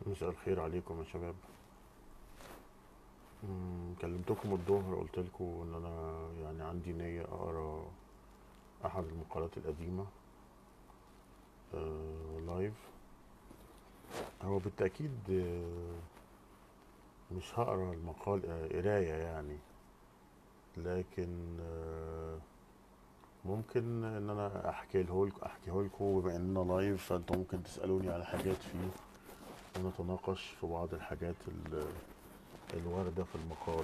مساء الخير عليكم يا شباب مم، كلمتكم الظهر قلت لكم ان انا يعني عندي نية اقرا احد المقالات القديمة آه، لايف هو بالتأكيد آه، مش هقرا المقال آه، قراية يعني لكن آه، ممكن ان انا احكي لكم احكيه لكم بما اننا لايف فانتم ممكن تسألوني على حاجات فيه ونتناقش في بعض الحاجات ال- الواردة في المقال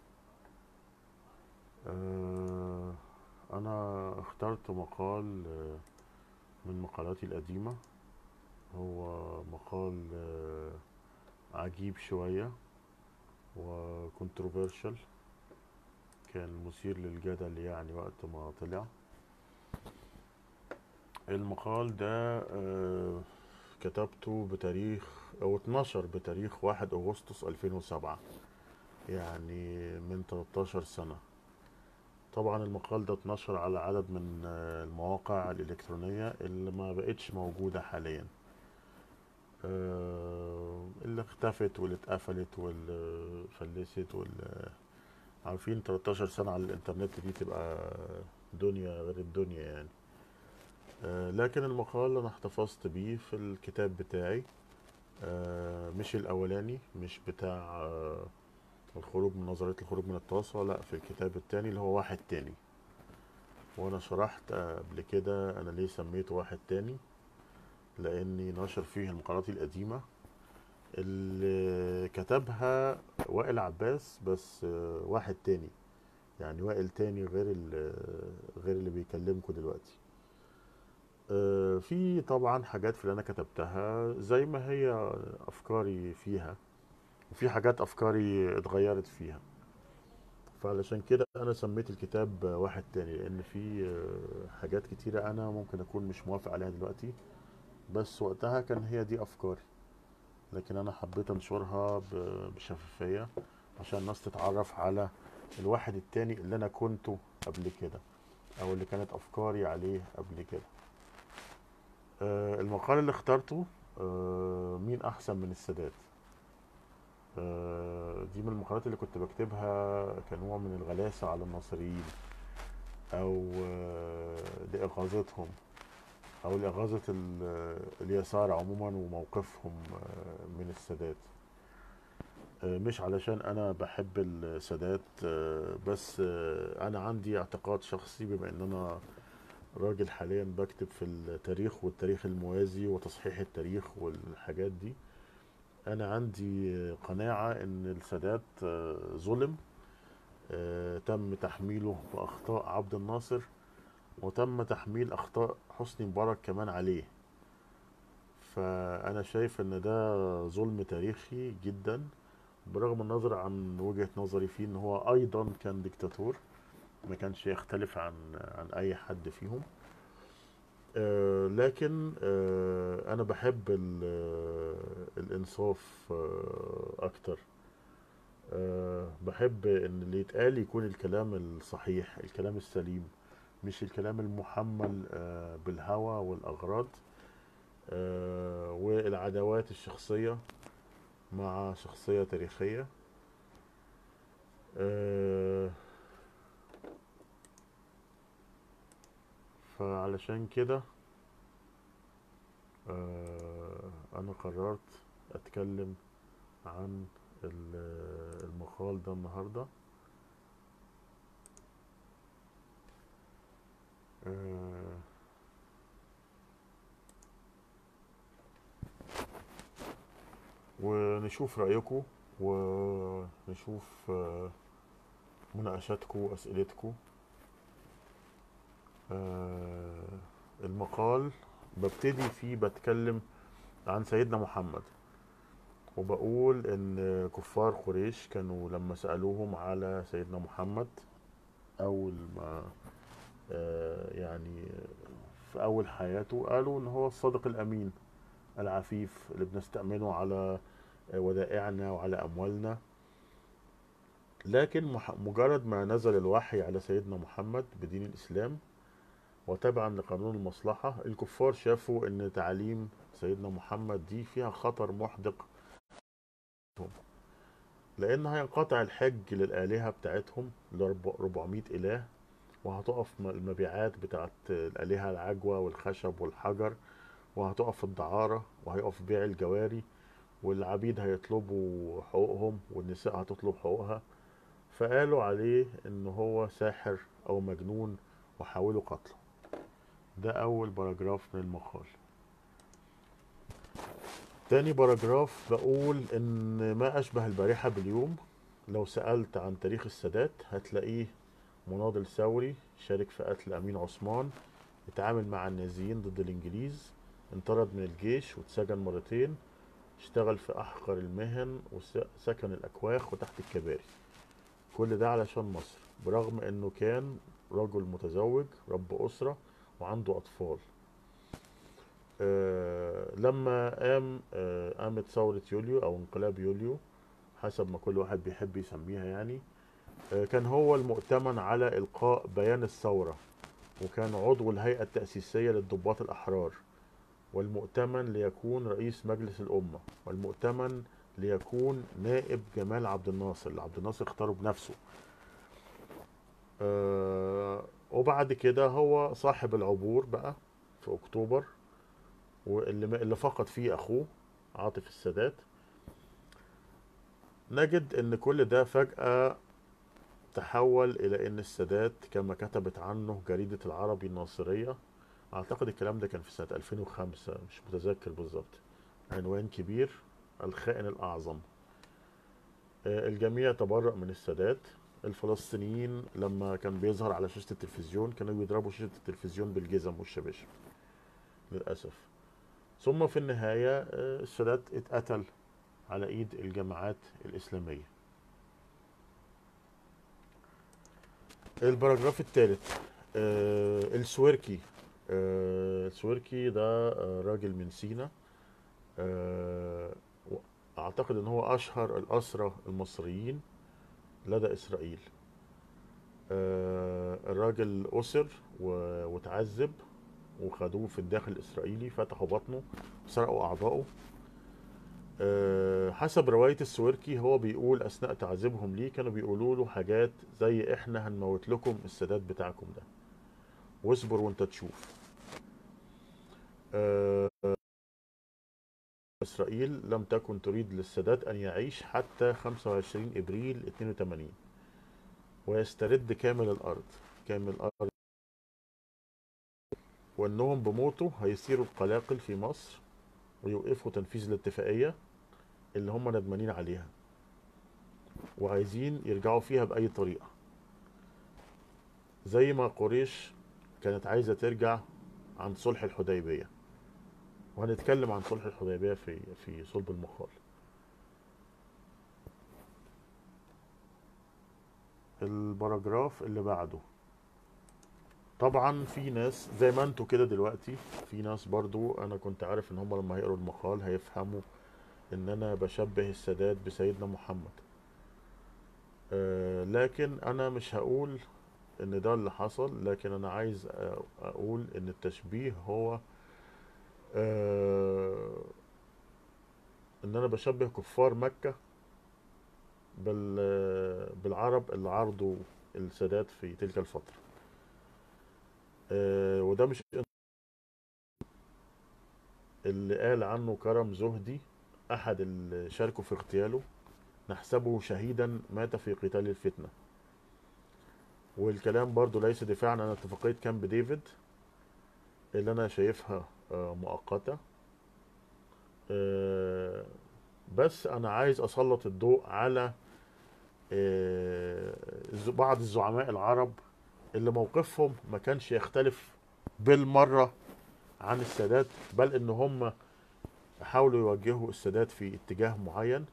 آه، أنا اخترت مقال آه، من مقالاتي القديمة هو مقال آه، عجيب شوية وكونتروفيرشال كان مثير للجدل يعني وقت ما طلع المقال ده آه، كتبته بتاريخ أو اتنشر بتاريخ 1 أغسطس 2007 يعني من 13 سنة طبعا المقال ده اتنشر على عدد من آه، المواقع الإلكترونية اللي ما بقتش موجودة حاليا آه، اللي اختفت واللي اتقفلت واللي فلست واللي عارفين 13 سنة على الإنترنت دي تبقى دنيا غير الدنيا يعني آه، لكن المقال أنا احتفظت بيه في الكتاب بتاعي آه، مش الأولاني مش بتاع آه، الخروج من نظرية الخروج من الطاسة لا في الكتاب التاني اللي هو واحد تاني وانا شرحت آه، قبل كده انا ليه سميته واحد تاني لاني ناشر فيه المقالات القديمة اللي كتبها وائل عباس بس آه، واحد تاني يعني وائل تاني غير ال- غير اللي بيكلمكم دلوقتي آه، في طبعا حاجات في اللي انا كتبتها زي ما هي افكاري فيها وفي حاجات افكاري اتغيرت فيها فعلشان كده انا سميت الكتاب واحد تاني لان في آه، حاجات كتيرة انا ممكن اكون مش موافق عليها دلوقتي بس وقتها كان هي دي افكاري لكن انا حبيت انشرها ب- بشفافية عشان الناس تتعرف على الواحد التاني اللي انا كنته قبل كده او اللي كانت افكاري عليه قبل كده آه، المقال اللي اخترته آه، مين احسن من السادات آه، دي من المقالات اللي كنت بكتبها كنوع من الغلاسة على الناصريين او آه، لاغاظتهم او لاغاظة ال- اليسار عموما وموقفهم آه، من السادات آه، مش علشان انا بحب السادات آه، بس آه، انا عندي اعتقاد شخصي بما ان انا راجل حاليا بكتب في التاريخ والتاريخ الموازي وتصحيح التاريخ والحاجات دي انا عندي آه، قناعة ان السادات آه، ظلم آه، تم تحميله باخطاء عبد الناصر وتم تحميل اخطاء حسني مبارك كمان عليه فانا شايف ان ده ظلم تاريخي جدا برغم النظر عن وجهة نظري فيه ان هو ايضا كان ديكتاتور ما كانش يختلف عن عن اي حد فيهم آه، لكن آه، انا بحب ال- آه، الانصاف آه، اكتر آه، بحب ان اللي يتقال يكون الكلام الصحيح الكلام السليم مش الكلام المحمل آه، بالهوى والاغراض آه، والعداوات الشخصية مع شخصية تاريخية آه، فعلشان كده آه، انا قررت اتكلم عن ال- المقال ده النهارده آه، ونشوف رأيكم ونشوف آه، مناقشاتكم وأسئلتكم آه، المقال ببتدي فيه بتكلم عن سيدنا محمد وبقول ان كفار قريش كانوا لما سألوهم على سيدنا محمد اول ما آه، يعني في اول حياته قالوا ان هو الصادق الامين العفيف اللي بنستأمنه على ودائعنا وعلى اموالنا لكن مح- مجرد ما نزل الوحي على سيدنا محمد بدين الاسلام وتبعا لقانون المصلحة الكفار شافوا ان تعاليم سيدنا محمد دي فيها خطر محدق لأن هينقطع الحج للآلهة بتاعتهم ل 400 إله وهتقف م- المبيعات بتاعت الآلهة العجوة والخشب والحجر وهتقف الدعارة وهيقف بيع الجواري والعبيد هيطلبوا حقوقهم والنساء هتطلب حقوقها فقالوا عليه إن هو ساحر أو مجنون وحاولوا قتله ده أول باراجراف من المقال تاني باراجراف بقول إن ما أشبه البارحة باليوم لو سألت عن تاريخ السادات هتلاقيه مناضل ثوري شارك في قتل أمين عثمان اتعامل مع النازيين ضد الإنجليز انطرد من الجيش واتسجن مرتين اشتغل في أحقر المهن وسكن الأكواخ وتحت الكباري كل ده علشان مصر برغم انه كان رجل متزوج رب أسرة وعنده أطفال آه لما قام آه قامت ثورة يوليو أو انقلاب يوليو حسب ما كل واحد بيحب يسميها يعني آه كان هو المؤتمن على إلقاء بيان الثورة وكان عضو الهيئة التأسيسية للضباط الأحرار والمؤتمن ليكون رئيس مجلس الأمة والمؤتمن ليكون نائب جمال عبد الناصر اللي عبد الناصر اختاره بنفسه آه وبعد كده هو صاحب العبور بقى في أكتوبر واللي اللي فقد فيه أخوه عاطف السادات نجد ان كل ده فجأة تحول الى ان السادات كما كتبت عنه جريدة العربي الناصرية اعتقد الكلام ده كان في سنة 2005 مش متذكر بالظبط عنوان كبير الخائن الاعظم آه، الجميع تبرأ من السادات الفلسطينيين لما كان بيظهر على شاشة التلفزيون كانوا بيضربوا شاشة التلفزيون بالجزم والشباشب للأسف ثم في النهاية آه، السادات اتقتل على ايد الجماعات الاسلاميه الباراجراف الثالث آه السويركي آه السويركي ده آه راجل من سينا آه اعتقد ان هو اشهر الاسرى المصريين لدى اسرائيل آه الراجل اسر و- وتعذب وخدوه في الداخل الاسرائيلي فتحوا بطنه وسرقوا اعضائه آه، حسب رواية السويركي هو بيقول أثناء تعذيبهم ليه كانوا بيقولوا له حاجات زي إحنا هنموت لكم السادات بتاعكم ده واصبر وأنت تشوف آه، إسرائيل لم تكن تريد للسادات أن يعيش حتى 25 إبريل 82 ويسترد كامل الأرض كامل الأرض وأنهم بموته هيصيروا القلاقل في مصر ويوقفوا تنفيذ الاتفاقية اللي هم ندمانين عليها وعايزين يرجعوا فيها بأي طريقة زي ما قريش كانت عايزة ترجع عن صلح الحديبية وهنتكلم عن صلح الحديبية في في صلب المقال الباراجراف اللي بعده طبعا في ناس زي ما انتوا كده دلوقتي في ناس برضو انا كنت عارف ان هم لما هيقروا المقال هيفهموا ان انا بشبه السادات بسيدنا محمد آه لكن انا مش هقول ان ده اللي حصل لكن انا عايز أ- اقول ان التشبيه هو آه ان انا بشبه كفار مكة بال بالعرب اللي عارضوا السادات في تلك الفترة آه وده مش اللي قال عنه كرم زهدي احد اللي شاركوا في اغتياله نحسبه شهيدا مات في قتال الفتنة والكلام برضو ليس دفاعا عن اتفاقية كامب ديفيد اللي انا شايفها آه، مؤقتة آه، بس انا عايز اسلط الضوء على آه، ز- بعض الزعماء العرب اللي موقفهم ما كانش يختلف بالمرة عن السادات بل ان هم حاولوا يوجهوا السادات في اتجاه معين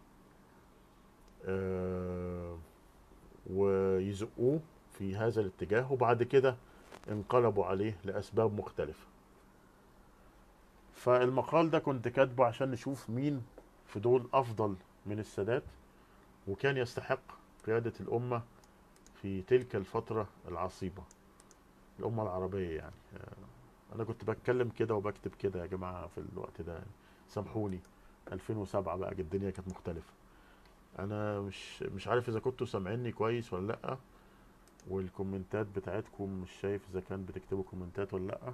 آه، ويزقوه في هذا الاتجاه وبعد كده انقلبوا عليه لأسباب مختلفة فالمقال ده كنت كاتبه عشان نشوف مين في دول أفضل من السادات وكان يستحق قيادة الأمة في تلك الفترة العصيبة الأمة العربية يعني آه، أنا كنت بتكلم كده وبكتب كده يا جماعة في الوقت ده سامحوني 2007 بقى الدنيا كانت مختلفة انا مش مش عارف اذا كنتوا سامعيني كويس ولا لا والكومنتات بتاعتكم مش شايف اذا كان بتكتبوا كومنتات ولا لا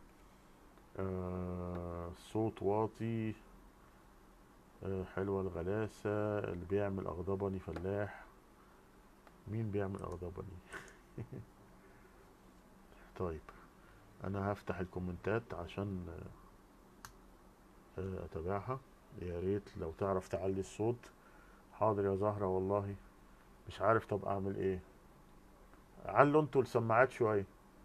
آه صوت واطي آه حلوة الغلاسة اللي بيعمل أغضبني فلاح مين بيعمل أغضبني طيب أنا هفتح الكومنتات عشان آه أتابعها يا ريت لو تعرف تعلي الصوت حاضر يا زهرة والله مش عارف طب أعمل إيه علوا انتوا السماعات شوية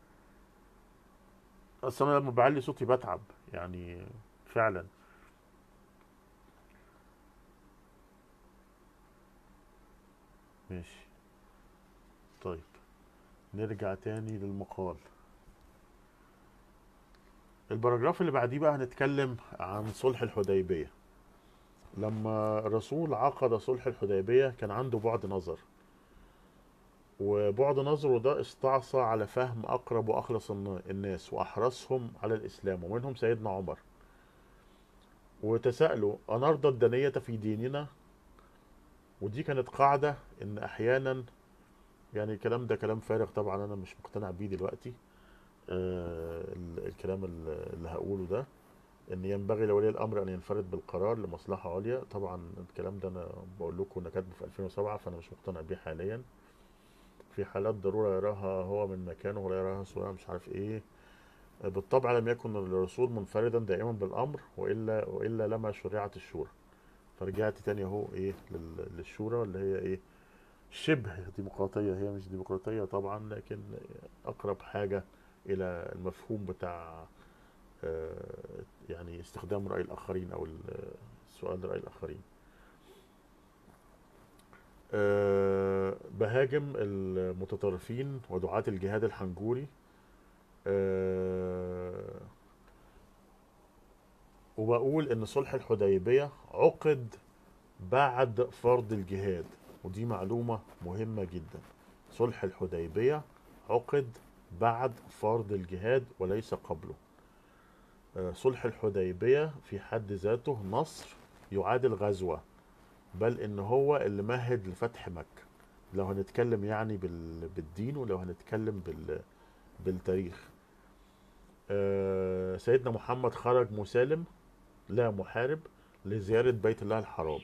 أصل أنا لما بعلي صوتي بتعب يعني فعلا ماشي طيب نرجع تاني للمقال البراجراف اللي بعديه بقى هنتكلم عن صلح الحديبية لما الرسول عقد صلح الحديبية كان عنده بعد نظر وبعد نظره ده استعصى على فهم أقرب وأخلص الن- الناس وأحرصهم على الإسلام ومنهم سيدنا عمر وتساءلوا أنرضى الدنية في ديننا ودي كانت قاعدة إن أحيانا يعني الكلام ده كلام فارغ طبعا أنا مش مقتنع بيه دلوقتي آه ال- الكلام ال- اللي هقوله ده ان ينبغي لولي الامر ان ينفرد بالقرار لمصلحه عليا طبعا الكلام ده انا بقول لكم انا كاتبه في 2007 فانا مش مقتنع بيه حاليا في حالات ضروره يراها هو من مكانه ولا يراها سواء مش عارف ايه بالطبع لم يكن الرسول منفردا دائما بالامر والا والا لما شرعت الشورى فرجعت تاني اهو ايه لل- للشورى اللي هي ايه شبه ديمقراطيه هي مش ديمقراطيه طبعا لكن اقرب حاجه الى المفهوم بتاع آه، يعني استخدام رأي الآخرين أو ال- السؤال لرأي الآخرين آه، بهاجم المتطرفين ودعاة الجهاد الحنجوري آه، وبقول إن صلح الحديبية عقد بعد فرض الجهاد ودي معلومة مهمة جدا صلح الحديبية عقد بعد فرض الجهاد وليس قبله آه، صلح الحديبية في حد ذاته نصر يعادل غزوة بل ان هو اللي مهد لفتح مكة لو هنتكلم يعني بال... بالدين ولو هنتكلم بال... بالتاريخ آه، سيدنا محمد خرج مسالم لا محارب لزيارة بيت الله الحرام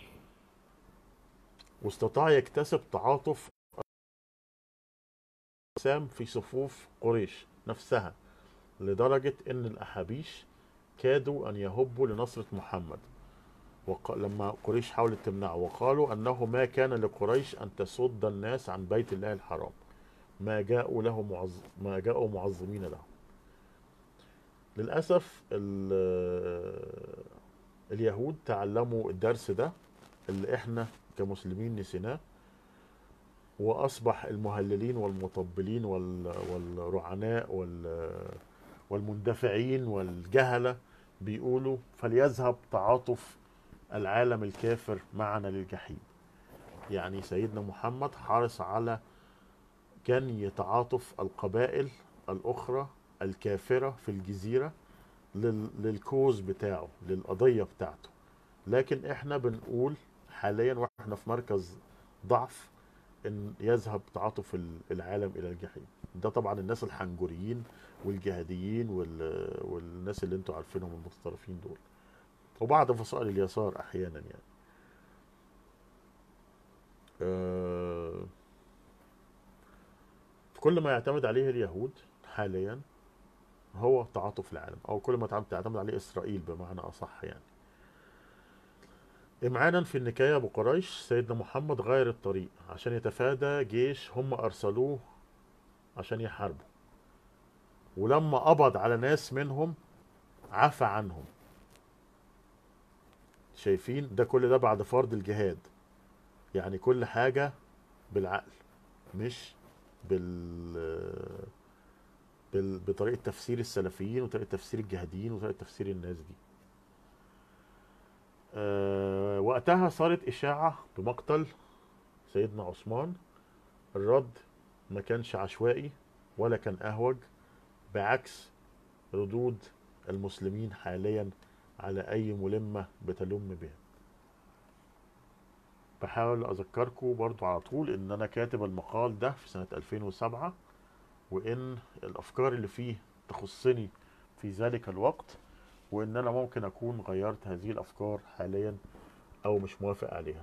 واستطاع يكتسب تعاطف سام في صفوف قريش نفسها لدرجة ان الاحابيش كادوا ان يهبوا لنصرة محمد وق... لما قريش حاولت تمنعه وقالوا انه ما كان لقريش ان تصد الناس عن بيت الله الحرام ما جاءوا له معظ... ما جاءوا معظمين له للاسف ال... اليهود تعلموا الدرس ده اللي احنا كمسلمين نسيناه واصبح المهللين والمطبلين وال... والرعناء وال... والمندفعين والجهله بيقولوا فليذهب تعاطف العالم الكافر معنا للجحيم يعني سيدنا محمد حرص على جني تعاطف القبائل الأخرى الكافرة في الجزيرة لل- للكوز بتاعه للقضية بتاعته لكن احنا بنقول حاليا واحنا في مركز ضعف ان يذهب تعاطف ال- العالم الى الجحيم ده طبعا الناس الحنجريين والجهاديين وال... والناس اللي انتوا عارفينهم المتطرفين دول وبعض فصائل اليسار احيانا يعني آه، كل ما يعتمد عليه اليهود حاليا هو تعاطف العالم او كل ما تعتمد عليه اسرائيل بمعنى اصح يعني إمعانا في النكاية بقريش سيدنا محمد غير الطريق عشان يتفادى جيش هم أرسلوه عشان يحاربوا ولما قبض على ناس منهم عفى عنهم شايفين ده كل ده بعد فرض الجهاد يعني كل حاجة بالعقل مش بال بال... بطريقة تفسير السلفيين وطريقة تفسير الجهاديين وطريقة تفسير الناس دي أه وقتها صارت إشاعة بمقتل سيدنا عثمان الرد ما كانش عشوائي ولا كان أهوج بعكس ردود المسلمين حاليا على أي ملمة بتلم بها بحاول اذكركم برضو على طول ان انا كاتب المقال ده في سنة 2007 وان الافكار اللي فيه تخصني في ذلك الوقت وان انا ممكن اكون غيرت هذه الافكار حاليا او مش موافق عليها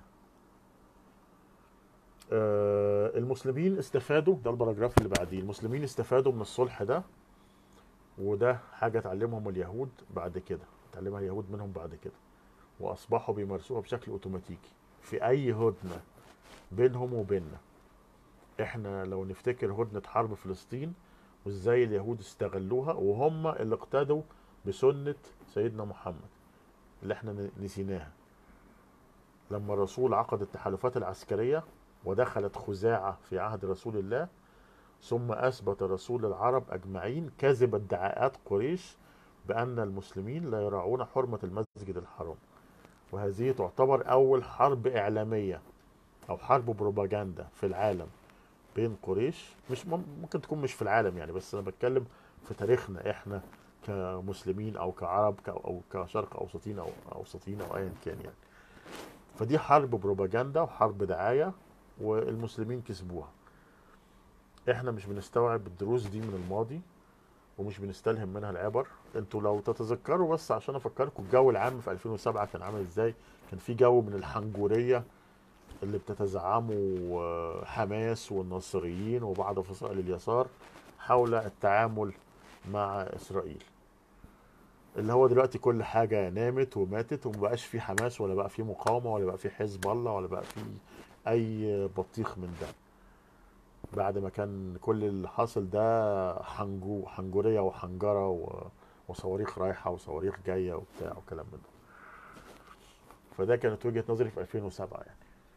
آه، المسلمين استفادوا ده البراجراف اللي بعديه المسلمين استفادوا من الصلح ده وده حاجة اتعلمهم اليهود بعد كده اتعلمها اليهود منهم بعد كده واصبحوا بيمارسوها بشكل اوتوماتيكي في اي هدنة بينهم وبيننا احنا لو نفتكر هدنة حرب فلسطين وازاي اليهود استغلوها وهم اللي اقتدوا بسنة سيدنا محمد اللي احنا نسيناها لما الرسول عقد التحالفات العسكرية ودخلت خزاعة في عهد رسول الله ثم أثبت رسول العرب أجمعين كذب ادعاءات قريش بأن المسلمين لا يراعون حرمة المسجد الحرام وهذه تعتبر أول حرب إعلامية أو حرب بروباجندا في العالم بين قريش مش ممكن تكون مش في العالم يعني بس أنا بتكلم في تاريخنا إحنا كمسلمين أو كعرب أو كشرق أوسطين أو أوسطين أو أيا كان يعني فدي حرب بروباجندا وحرب دعاية والمسلمين كسبوها احنا مش بنستوعب الدروس دي من الماضي ومش بنستلهم منها العبر انتوا لو تتذكروا بس عشان افكركم الجو العام في 2007 كان عامل ازاي كان في جو من الحنجورية اللي بتتزعمه حماس والناصريين وبعض فصائل اليسار حول التعامل مع اسرائيل اللي هو دلوقتي كل حاجة نامت وماتت ومبقاش في حماس ولا بقى في مقاومة ولا بقى في حزب الله ولا بقى في أي بطيخ من ده بعد ما كان كل اللي حاصل ده حنجو حنجورية وحنجرة و... وصواريخ رايحة وصواريخ جاية وبتاع وكلام من ده فده كانت وجهة نظري في 2007 يعني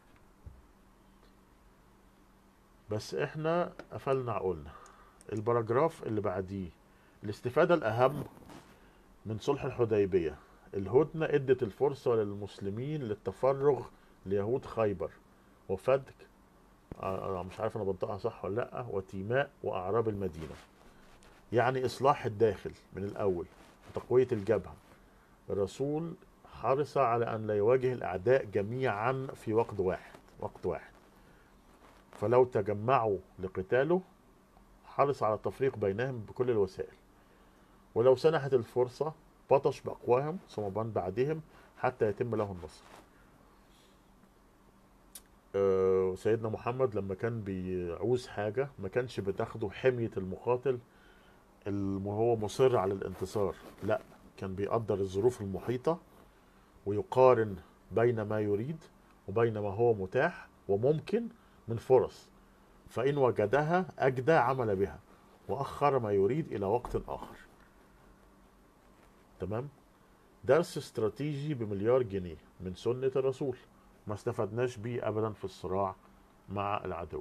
بس احنا قفلنا عقولنا الباراجراف اللي بعديه الاستفادة الأهم من صلح الحديبية الهدنة ادت الفرصة للمسلمين للتفرغ ليهود خيبر وفدك آه، مش عارف انا بنطقها صح ولا لا وتيماء واعراب المدينة يعني اصلاح الداخل من الاول وتقوية الجبهة الرسول حرص على ان لا يواجه الاعداء جميعا في وقت واحد وقت واحد فلو تجمعوا لقتاله حرص على التفريق بينهم بكل الوسائل ولو سنحت الفرصة بطش بأقواهم ثم من بعدهم حتى يتم له النصر آه، سيدنا محمد لما كان بيعوز حاجة ما كانش بتاخده حمية المقاتل اللي هو مصر على الانتصار لا كان بيقدر الظروف المحيطة ويقارن بين ما يريد وبين ما هو متاح وممكن من فرص فإن وجدها أجدى عمل بها وأخر ما يريد إلى وقت آخر تمام درس استراتيجي بمليار جنيه من سنة الرسول ما استفدناش بيه ابدا في الصراع مع العدو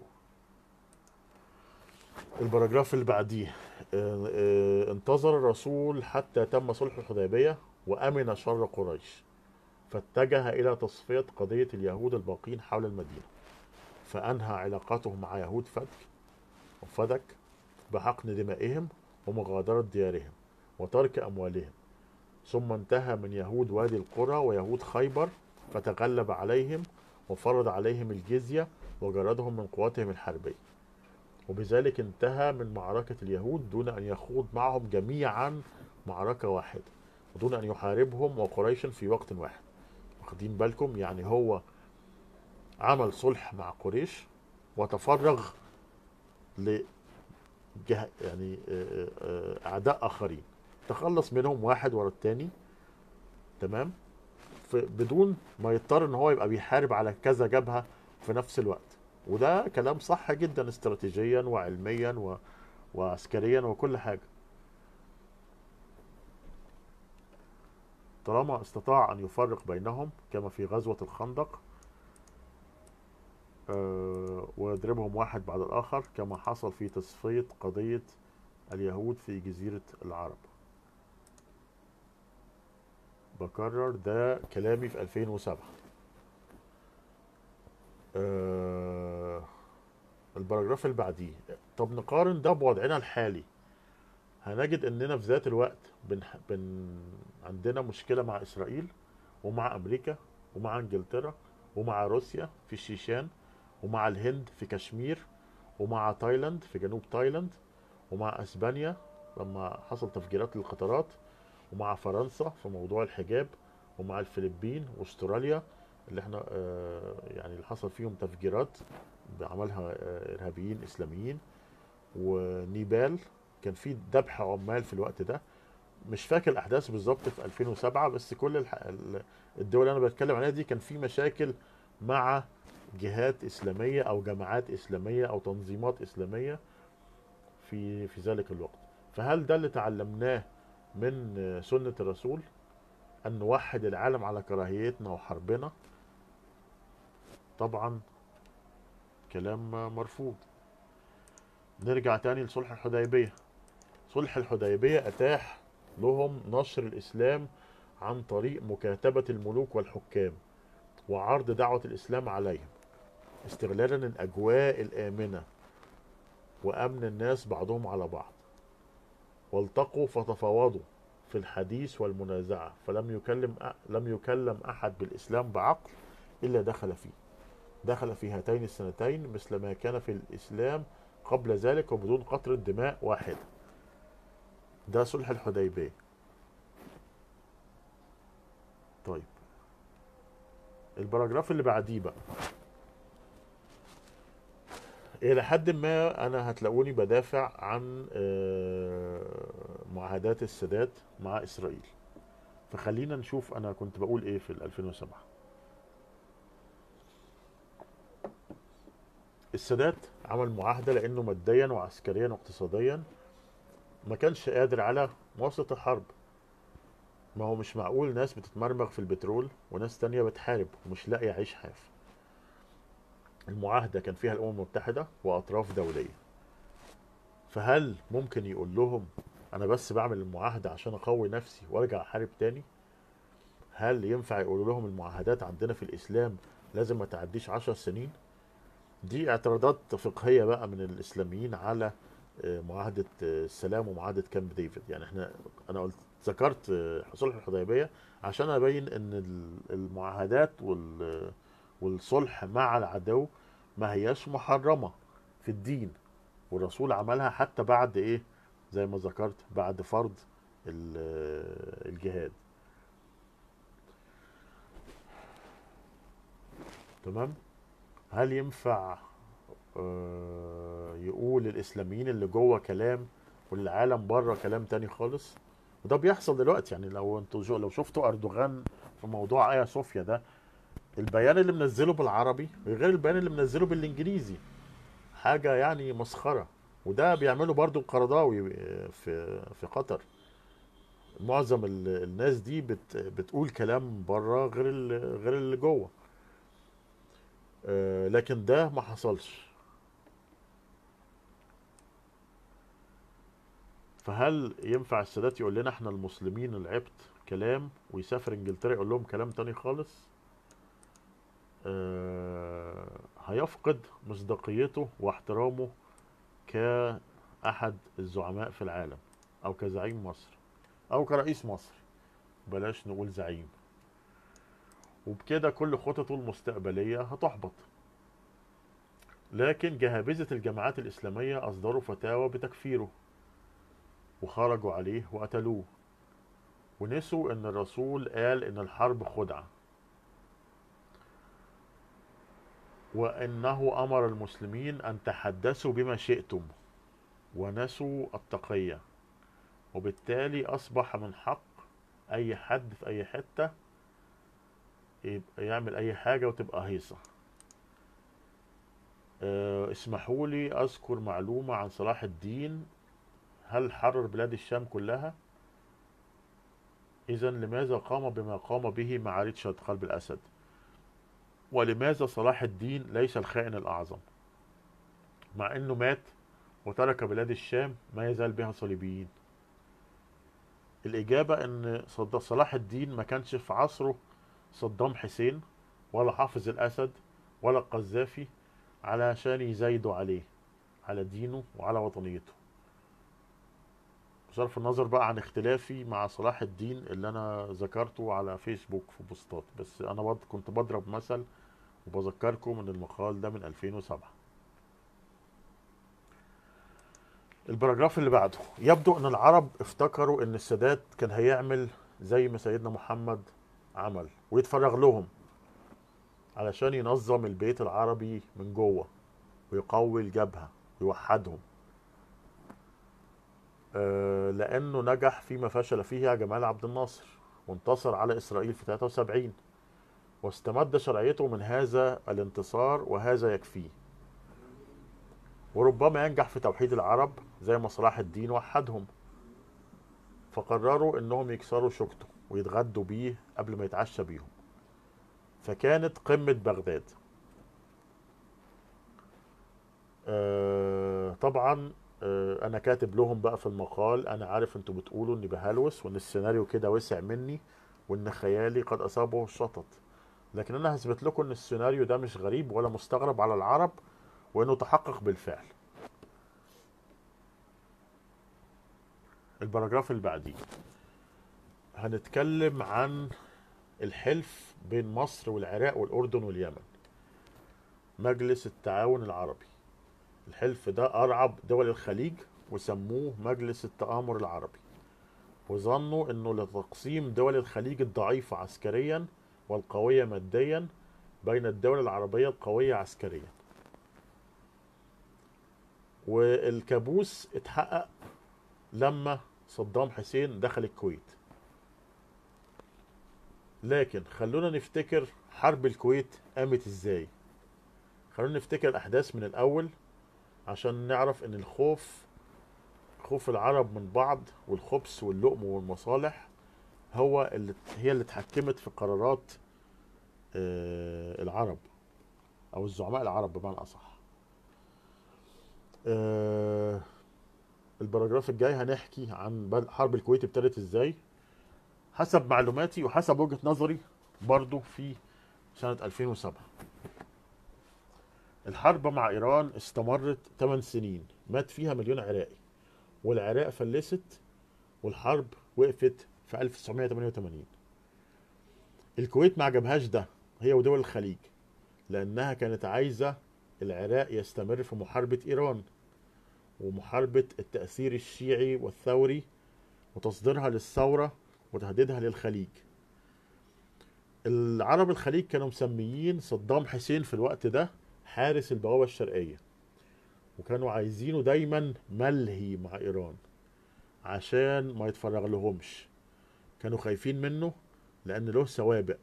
البراجراف اللي بعديه آه، آه، انتظر الرسول حتى تم صلح الحديبية وأمن شر قريش فاتجه إلى تصفية قضية اليهود الباقين حول المدينة فأنهى علاقاته مع يهود فدك وفدك بحقن دمائهم ومغادرة ديارهم وترك أموالهم ثم انتهى من يهود وادي القرى ويهود خيبر فتغلب عليهم وفرض عليهم الجزية وجردهم من قواتهم الحربية وبذلك انتهى من معركة اليهود دون أن يخوض معهم جميعا معركة واحدة ودون أن يحاربهم وقريشا في وقت واحد واخدين بالكم يعني هو عمل صلح مع قريش وتفرغ ل يعني آه، آه، أعداء آخرين تخلص منهم واحد ورا التاني تمام بدون ما يضطر ان هو يبقى بيحارب على كذا جبهه في نفس الوقت وده كلام صح جدا استراتيجيا وعلميا و... وعسكريا وكل حاجه طالما استطاع ان يفرق بينهم كما في غزوه الخندق أه ويضربهم واحد بعد الاخر كما حصل في تصفيه قضيه اليهود في جزيره العرب بكرر ده كلامي في 2007 آه البراجراف اللي بعديه طب نقارن ده بوضعنا الحالي هنجد اننا في ذات الوقت بن... بن... عندنا مشكله مع اسرائيل ومع امريكا ومع انجلترا ومع روسيا في الشيشان ومع الهند في كشمير ومع تايلاند في جنوب تايلاند ومع اسبانيا لما حصل تفجيرات للقطارات ومع فرنسا في موضوع الحجاب ومع الفلبين واستراليا اللي احنا آه، يعني اللي حصل فيهم تفجيرات بعملها آه، ارهابيين اسلاميين ونيبال كان في ذبح عمال في الوقت ده مش فاكر الاحداث بالظبط في 2007 بس كل الح... ال- الدول اللي انا بتكلم عليها دي كان في مشاكل مع جهات اسلاميه او جماعات اسلاميه او تنظيمات اسلاميه في في ذلك الوقت فهل ده اللي تعلمناه من آه، سنه الرسول ان نوحد العالم على كراهيتنا وحربنا طبعا كلام مرفوض نرجع تاني لصلح الحديبيه صلح الحديبيه اتاح لهم نشر الاسلام عن طريق مكاتبه الملوك والحكام وعرض دعوه الاسلام عليهم استغلالا الاجواء الامنه وامن الناس بعضهم على بعض والتقوا فتفاوضوا في الحديث والمنازعه فلم يكلم أ- لم يكلم احد بالاسلام بعقل الا دخل فيه دخل في هاتين السنتين مثل ما كان في الاسلام قبل ذلك وبدون قطره دماء واحده ده صلح الحديبيه طيب البراجراف اللي بعديه بقى إلى حد ما أنا هتلاقوني بدافع عن آه، معاهدات السادات مع إسرائيل فخلينا نشوف أنا كنت بقول إيه في ال 2007 السادات عمل معاهدة لأنه ماديا وعسكريا واقتصاديا ما كانش قادر على مواصلة الحرب ما هو مش معقول ناس بتتمرمغ في البترول وناس تانية بتحارب ومش لاقي عيش حاف المعاهدة كان فيها الأمم المتحدة وأطراف دولية فهل ممكن يقول لهم أنا بس بعمل المعاهدة عشان أقوي نفسي وأرجع أحارب تاني هل ينفع يقولوا لهم المعاهدات عندنا في الإسلام لازم ما تعديش عشر سنين دي اعتراضات فقهية بقى من الإسلاميين على آه، معاهدة آه، السلام ومعاهدة كامب ديفيد يعني احنا أنا قلت ذكرت آه، صلح الحديبية عشان أبين إن ال- المعاهدات وال والصلح مع العدو ما هياش محرمة في الدين والرسول عملها حتى بعد ايه زي ما ذكرت بعد فرض ال- الجهاد تمام هل ينفع آه، يقول الاسلاميين اللي جوه كلام والعالم بره كلام تاني خالص وده بيحصل دلوقتي يعني لو انتوا جو- لو شفتوا اردوغان في موضوع ايا صوفيا ده البيان اللي منزله بالعربي غير البيان اللي منزله بالانجليزي حاجه يعني مسخره وده بيعمله برضو القرضاوي في في قطر معظم ال- الناس دي بت بتقول كلام بره غير ال- غير اللي جوه آه، لكن ده ما حصلش فهل ينفع السادات يقول لنا احنا المسلمين العبت كلام ويسافر انجلترا يقول لهم كلام تاني خالص آه، هيفقد مصداقيته واحترامه كأحد الزعماء في العالم أو كزعيم مصر أو كرئيس مصر بلاش نقول زعيم وبكده كل خططه المستقبلية هتحبط لكن جهابذة الجماعات الإسلامية أصدروا فتاوى بتكفيره وخرجوا عليه وقتلوه ونسوا إن الرسول قال إن الحرب خدعة وإنه أمر المسلمين أن تحدثوا بما شئتم ونسوا التقية وبالتالي أصبح من حق أي حد في أي حتة يبقى يعمل أي حاجة وتبقى هيصة أه اسمحوا لي أذكر معلومة عن صلاح الدين هل حرر بلاد الشام كلها؟ إذا لماذا قام بما قام به مع ريتشارد قلب الأسد؟ ولماذا صلاح الدين ليس الخائن الأعظم مع أنه مات وترك بلاد الشام ما يزال بها صليبيين الإجابة أن صد- صلاح الدين ما كانش في عصره صدام حسين ولا حافظ الأسد ولا القذافي علشان يزايدوا عليه على دينه وعلى وطنيته بصرف النظر بقى عن اختلافي مع صلاح الدين اللي انا ذكرته على فيسبوك في بوستات بس انا برضه كنت بضرب مثل وبذكركم ان المقال ده من 2007 البراجراف اللي بعده يبدو ان العرب افتكروا ان السادات كان هيعمل زي ما سيدنا محمد عمل ويتفرغ لهم علشان ينظم البيت العربي من جوه ويقوي الجبهة ويوحدهم آه، لأنه نجح فيما فشل فيه جمال عبد الناصر وانتصر على إسرائيل في 73 واستمد شرعيته من هذا الانتصار وهذا يكفيه وربما ينجح في توحيد العرب زي ما صلاح الدين وحدهم فقرروا انهم يكسروا شوكته ويتغدوا بيه قبل ما يتعشى بيهم فكانت قمة بغداد آه طبعا آه انا كاتب لهم بقى في المقال انا عارف انتوا بتقولوا اني بهلوس وان السيناريو كده وسع مني وان خيالي قد اصابه الشطط لكن انا هثبت لكم ان السيناريو ده مش غريب ولا مستغرب على العرب وانه تحقق بالفعل البراجراف اللي بعديه هنتكلم عن الحلف بين مصر والعراق والأردن واليمن مجلس التعاون العربي الحلف ده أرعب دول الخليج وسموه مجلس التآمر العربي وظنوا انه لتقسيم دول الخليج الضعيفة عسكريا والقوية ماديا بين الدول العربية القوية عسكريا والكابوس اتحقق لما صدام حسين دخل الكويت لكن خلونا نفتكر حرب الكويت قامت ازاي خلونا نفتكر الاحداث من الاول عشان نعرف ان الخوف خوف العرب من بعض والخبث واللؤم والمصالح هو اللي هي اللي اتحكمت في قرارات آه، العرب او الزعماء العرب بمعنى اصح آه، البراجراف الجاي هنحكي عن بل- حرب الكويت ابتدت ازاي حسب معلوماتي وحسب وجهة نظري برضو في سنة 2007 الحرب مع إيران استمرت 8 سنين مات فيها مليون عراقي والعراق فلست والحرب وقفت في 1988 الكويت ما عجبهاش ده هي ودول الخليج لأنها كانت عايزة العراق يستمر في محاربة إيران ومحاربة التأثير الشيعي والثوري وتصديرها للثورة وتهديدها للخليج العرب الخليج كانوا مسميين صدام حسين في الوقت ده حارس البوابة الشرقية وكانوا عايزينه دايما ملهي مع إيران عشان ما يتفرغ لهمش كانوا خايفين منه لأن له سوابق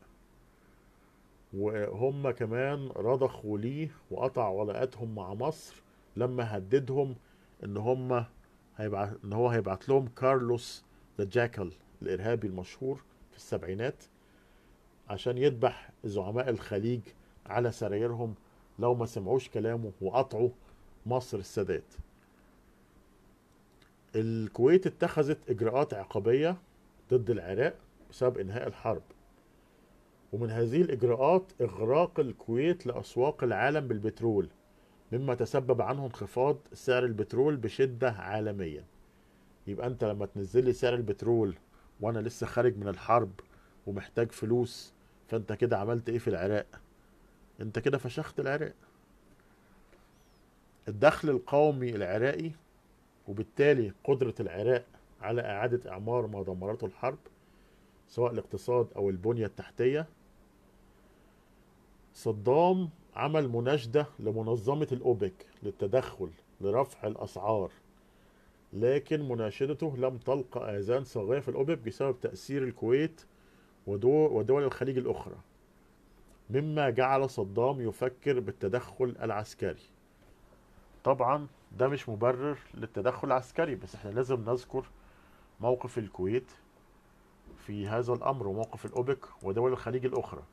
وهم كمان رضخوا ليه وقطعوا علاقاتهم مع مصر لما هددهم ان هم هيبعت ان هو هيبعت لهم كارلوس ذا جاكل الارهابي المشهور في السبعينات عشان يذبح زعماء الخليج على سرايرهم لو ما سمعوش كلامه وقطعوا مصر السادات الكويت اتخذت اجراءات عقابيه ضد العراق بسبب انهاء الحرب ومن هذه الاجراءات اغراق الكويت لاسواق العالم بالبترول مما تسبب عنه انخفاض سعر البترول بشده عالميا يبقى انت لما تنزل لي سعر البترول وانا لسه خارج من الحرب ومحتاج فلوس فانت كده عملت ايه في العراق انت كده فشخت العراق الدخل القومي العراقي وبالتالي قدرة العراق على إعادة إعمار ما دمرته الحرب سواء الاقتصاد أو البنية التحتية صدام عمل مناشدة لمنظمة الأوبك للتدخل لرفع الأسعار لكن مناشدته لم تلقى آذان صاغية في الأوبك بسبب تأثير الكويت ودول, ودول الخليج الأخرى مما جعل صدام يفكر بالتدخل العسكري طبعا ده مش مبرر للتدخل العسكري بس احنا لازم نذكر موقف الكويت في هذا الأمر وموقف الأوبك ودول الخليج الأخرى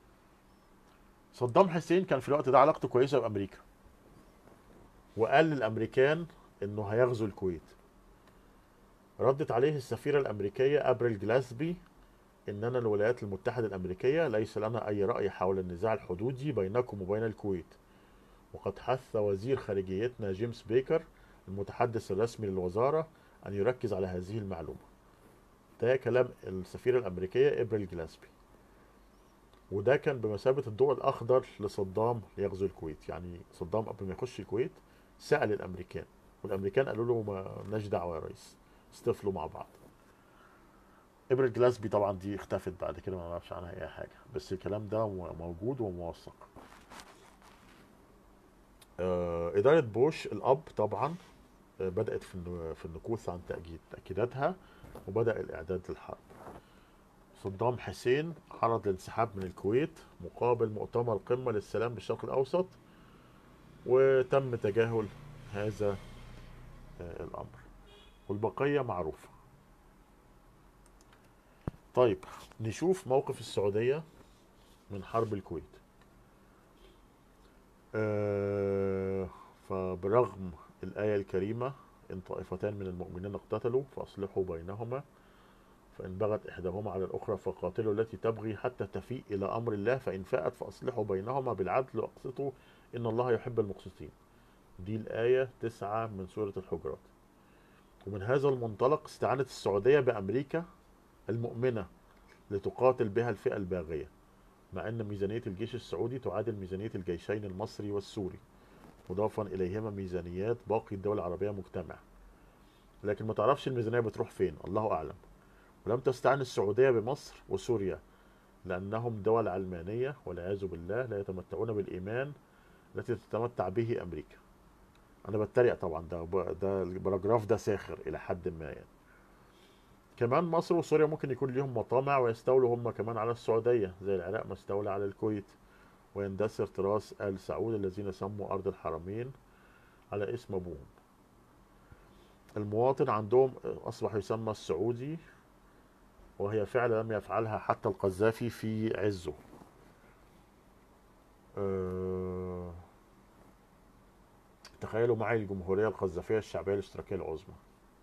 صدام حسين كان في الوقت ده علاقته كويسة بأمريكا وقال للأمريكان إنه هيغزو الكويت ردت عليه السفيرة الأمريكية أبريل جلاسبي إننا الولايات المتحدة الأمريكية ليس لنا أي رأي حول النزاع الحدودي بينكم وبين الكويت وقد حث وزير خارجيتنا جيمس بيكر المتحدث الرسمي للوزارة أن يركز على هذه المعلومة ده كلام السفيرة الأمريكية إبريل جلاسبي وده كان بمثابة الضوء الأخضر لصدام ليغزو الكويت يعني صدام قبل ما يخش الكويت سأل الأمريكان والأمريكان قالوا له ما لناش دعوة يا ريس استفلوا مع بعض إبرة جلاسبي طبعا دي اختفت بعد كده ما نعرفش عنها أي حاجة بس الكلام ده موجود وموثق آه، إدارة بوش الأب طبعا آه، بدأت في الن- في النكوث عن تأكيد تأكيداتها وبدأ الإعداد للحرب صدام حسين عرض الانسحاب من الكويت مقابل مؤتمر قمة للسلام بالشرق الأوسط وتم تجاهل هذا آه، الأمر والبقية معروفة طيب نشوف موقف السعودية من حرب الكويت آه، فبرغم الآية الكريمة إن طائفتان من المؤمنين اقتتلوا فأصلحوا بينهما فإن بغت إحداهما على الأخرى فقاتلوا التي تبغي حتى تفيء إلى أمر الله فإن فاءت فأصلحوا بينهما بالعدل وأقسطوا إن الله يحب المقسطين دي الآية تسعة من سورة الحجرات ومن هذا المنطلق استعانت السعودية بأمريكا المؤمنة لتقاتل بها الفئة الباغية مع أن ميزانية الجيش السعودي تعادل ميزانية الجيشين المصري والسوري مضافا إليهما ميزانيات باقي الدول العربية مجتمع لكن ما تعرفش الميزانية بتروح فين الله أعلم ولم تستعن السعودية بمصر وسوريا لأنهم دول علمانية والعياذ بالله لا يتمتعون بالإيمان التي تتمتع به أمريكا أنا بتريق طبعا ده ده البراجراف ده ساخر إلى حد ما يعني كمان مصر وسوريا ممكن يكون ليهم مطامع ويستولوا هم كمان على السعودية زي العراق ما استولى على الكويت ويندثر تراث آل سعود الذين سموا أرض الحرمين على اسم أبوهم المواطن عندهم أصبح يسمى السعودي وهي فعل لم يفعلها حتى القذافي في عزه أه... تخيلوا معي الجمهورية القذافية الشعبية الاشتراكية العظمى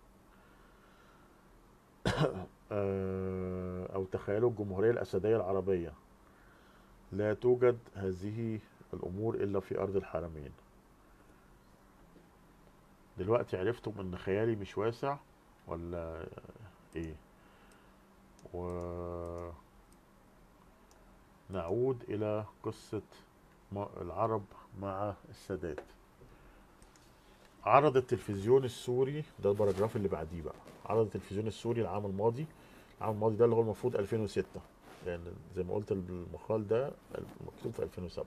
أه... أو تخيلوا الجمهورية الأسدية العربية لا توجد هذه الأمور إلا في أرض الحرمين دلوقتي عرفتم إن خيالي مش واسع ولا إيه و نعود إلى قصة العرب مع السادات عرض التلفزيون السوري ده الباراجراف اللي بعديه بقى عرض التلفزيون السوري العام الماضي العام الماضي ده اللي هو المفروض 2006 لان يعني زي ما قلت المقال ده مكتوب في 2007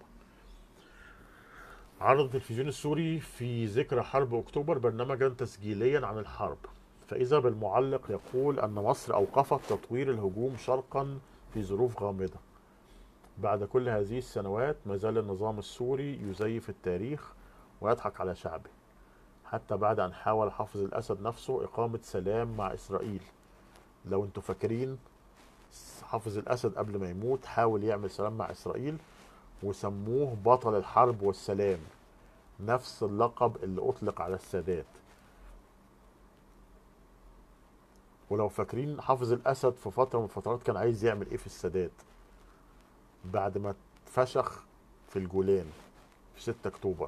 عرض التلفزيون السوري في ذكرى حرب اكتوبر برنامجا تسجيليا عن الحرب فاذا بالمعلق يقول ان مصر اوقفت تطوير الهجوم شرقا في ظروف غامضه بعد كل هذه السنوات ما زال النظام السوري يزيف التاريخ ويضحك على شعبه حتى بعد ان حاول حافظ الاسد نفسه اقامه سلام مع اسرائيل لو انتوا فاكرين حافظ الاسد قبل ما يموت حاول يعمل سلام مع اسرائيل وسموه بطل الحرب والسلام نفس اللقب اللي اطلق على السادات ولو فاكرين حافظ الاسد في فتره من الفترات كان عايز يعمل ايه في السادات بعد ما اتفشخ في الجولان في 6 اكتوبر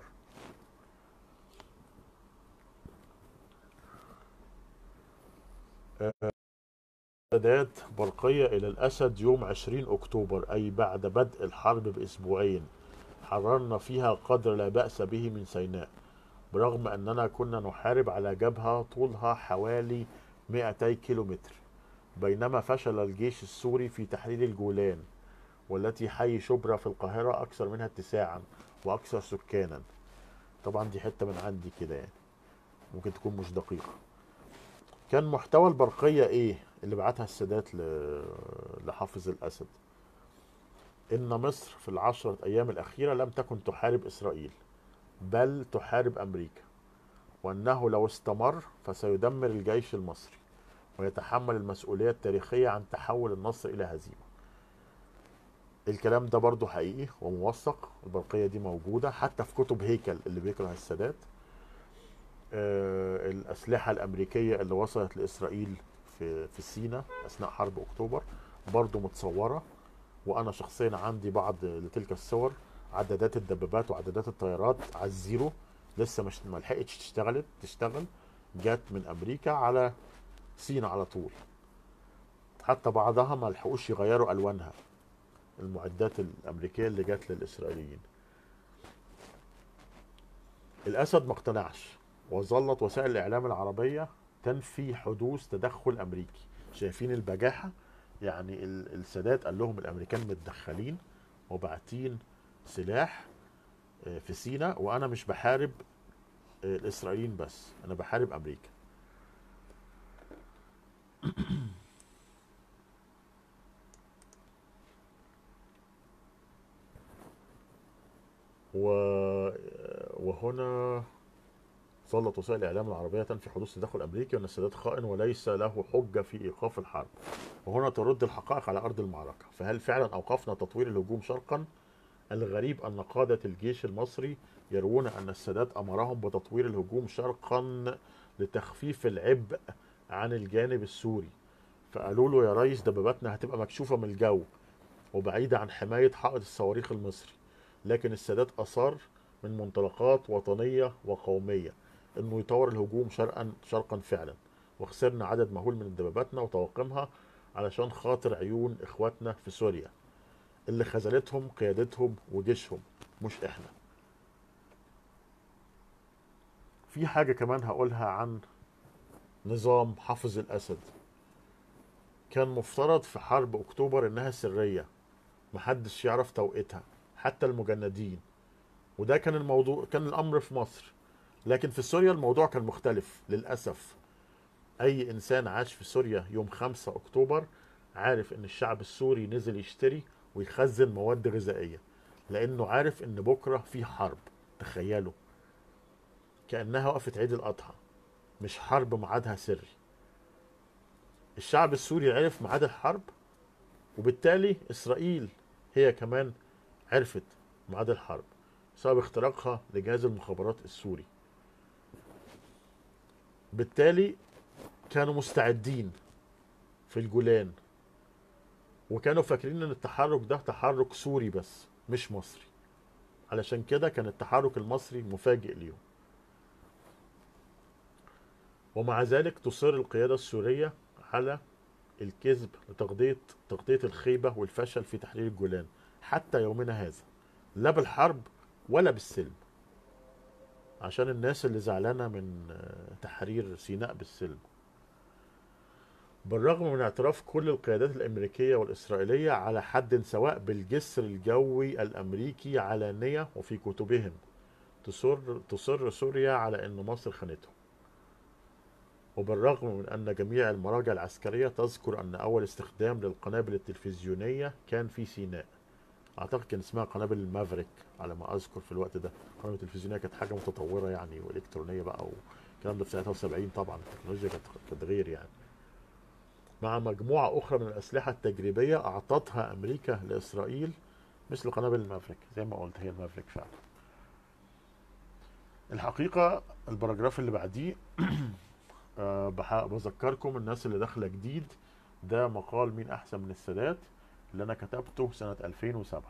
إعداد برقية إلى الأسد يوم 20 أكتوبر أي بعد بدء الحرب بأسبوعين حررنا فيها قدر لا بأس به من سيناء برغم أننا كنا نحارب على جبهة طولها حوالي 200 كيلومتر بينما فشل الجيش السوري في تحرير الجولان والتي حي شبرا في القاهرة أكثر منها اتساعا وأكثر سكانا طبعا دي حتة من عندي كده يعني ممكن تكون مش دقيقة كان محتوى البرقية ايه اللي بعتها السادات ل- لحافظ الأسد إن مصر في العشرة أيام الأخيرة لم تكن تحارب إسرائيل بل تحارب أمريكا وأنه لو استمر فسيدمر الجيش المصري ويتحمل المسؤولية التاريخية عن تحول النصر إلى هزيمة الكلام ده برضو حقيقي وموثق البرقية دي موجودة حتى في كتب هيكل اللي بيكره السادات آه، الأسلحة الأمريكية اللي وصلت لإسرائيل في في سيناء أثناء حرب أكتوبر برضو متصورة وأنا شخصيا عندي بعض لتلك الصور عدادات الدبابات وعدادات الطيارات على الزيرو لسه مش ما لحقتش تشتغل تشتغل جت من أمريكا على سيناء على طول حتى بعضها ما لحقوش يغيروا ألوانها المعدات الامريكيه اللي جت للاسرائيليين الاسد ما اقتنعش وظلت وسائل الاعلام العربيه تنفي حدوث تدخل امريكي شايفين البجاحه يعني ال- السادات قال لهم الامريكان متدخلين وبعتين سلاح آه، في سيناء وانا مش بحارب آه، الاسرائيليين بس انا بحارب امريكا و... وهنا ظلت وسائل الاعلام العربيه تنفي حدوث تدخل امريكي وان السادات خائن وليس له حجه في ايقاف الحرب وهنا ترد الحقائق على ارض المعركه فهل فعلا اوقفنا تطوير الهجوم شرقا الغريب ان قاده الجيش المصري يروون ان السادات امرهم بتطوير الهجوم شرقا لتخفيف العبء عن الجانب السوري فقالوا له يا ريس دباباتنا هتبقى مكشوفه من الجو وبعيده عن حمايه حائط الصواريخ المصري لكن السادات اصر من منطلقات وطنيه وقوميه انه يطور الهجوم شرقا شرقا فعلا وخسرنا عدد مهول من دباباتنا وطواقمها علشان خاطر عيون اخواتنا في سوريا اللي خذلتهم قيادتهم وجيشهم مش احنا في حاجة كمان هقولها عن نظام حافظ الأسد كان مفترض في حرب أكتوبر إنها سرية محدش يعرف توقيتها حتى المجندين وده كان الموضوع كان الأمر في مصر لكن في سوريا الموضوع كان مختلف للأسف أي إنسان عاش في سوريا يوم 5 أكتوبر عارف إن الشعب السوري نزل يشتري ويخزن مواد غذائية لأنه عارف إن بكرة في حرب تخيلوا كأنها وقفة عيد الأضحى مش حرب ميعادها سري الشعب السوري عرف ميعاد الحرب وبالتالي إسرائيل هي كمان عرفت ميعاد الحرب بسبب اختراقها لجهاز المخابرات السوري بالتالي كانوا مستعدين في الجولان وكانوا فاكرين ان التحرك ده تحرك سوري بس مش مصري علشان كده كان التحرك المصري مفاجئ ليهم ومع ذلك تصر القيادة السورية على الكذب لتغطية تغطية الخيبة والفشل في تحرير الجولان حتى يومنا هذا لا بالحرب ولا بالسلم عشان الناس اللي زعلانة من آه، تحرير سيناء بالسلم بالرغم من اعتراف كل القيادات الأمريكية والإسرائيلية على حد سواء بالجسر الجوي الأمريكي علانية وفي كتبهم تصر تصر سوريا على أن مصر خانتهم وبالرغم من أن جميع المراجع العسكرية تذكر أن أول استخدام للقنابل التلفزيونية كان في سيناء أعتقد كان اسمها قنابل المافريك على ما أذكر في الوقت ده القنابل التلفزيونية كانت حاجة متطورة يعني وإلكترونية بقى والكلام ده في 73 طبعا التكنولوجيا كانت كانت غير يعني مع مجموعة أخرى من الأسلحة التجريبية أعطتها أمريكا لإسرائيل مثل قنابل المافريك زي ما قلت هي المافريك فعلا الحقيقة البراجراف اللي بعديه آه، بح- بذكركم الناس اللي داخلة جديد ده مقال مين أحسن من السادات اللي أنا كتبته سنة 2007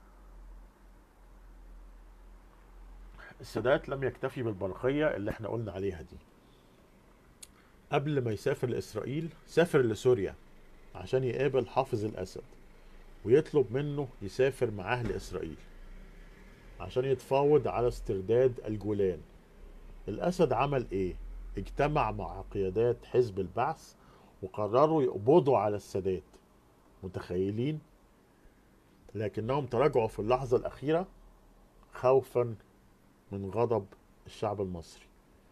السادات لم يكتفي بالبرقية اللي احنا قلنا عليها دي قبل ما يسافر لإسرائيل سافر لسوريا عشان يقابل حافظ الأسد ويطلب منه يسافر معاه لإسرائيل عشان يتفاوض على استرداد الجولان الأسد عمل إيه؟ اجتمع مع قيادات حزب البعث وقرروا يقبضوا على السادات متخيلين؟ لكنهم تراجعوا في اللحظة الأخيرة خوفا من غضب الشعب المصري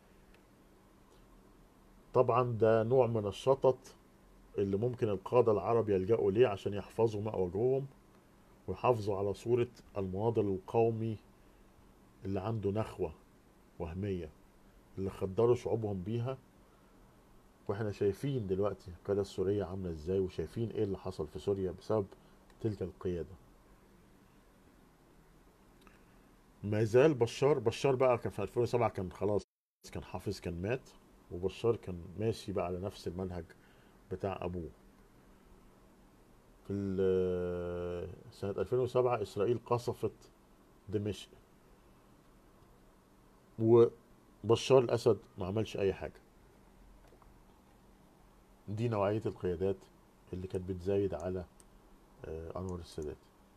طبعا ده نوع من الشطط اللي ممكن القادة العرب يلجأوا ليه عشان يحفظوا ماء وجههم ويحافظوا على صورة المناضل القومي اللي عنده نخوة وهمية اللي خدروا شعوبهم بيها واحنا شايفين دلوقتي القيادة السورية عاملة ازاي وشايفين ايه اللي حصل في سوريا بسبب تلك القيادة ما زال بشار بشار بقى كان في 2007 كان خلاص كان حافظ كان مات وبشار كان ماشي بقى على نفس المنهج بتاع ابوه في ال- سنة 2007 إسرائيل قصفت دمشق وبشار الأسد ما عملش أي حاجة دي نوعية القيادات اللي كانت بتزايد على آه، أنور السادات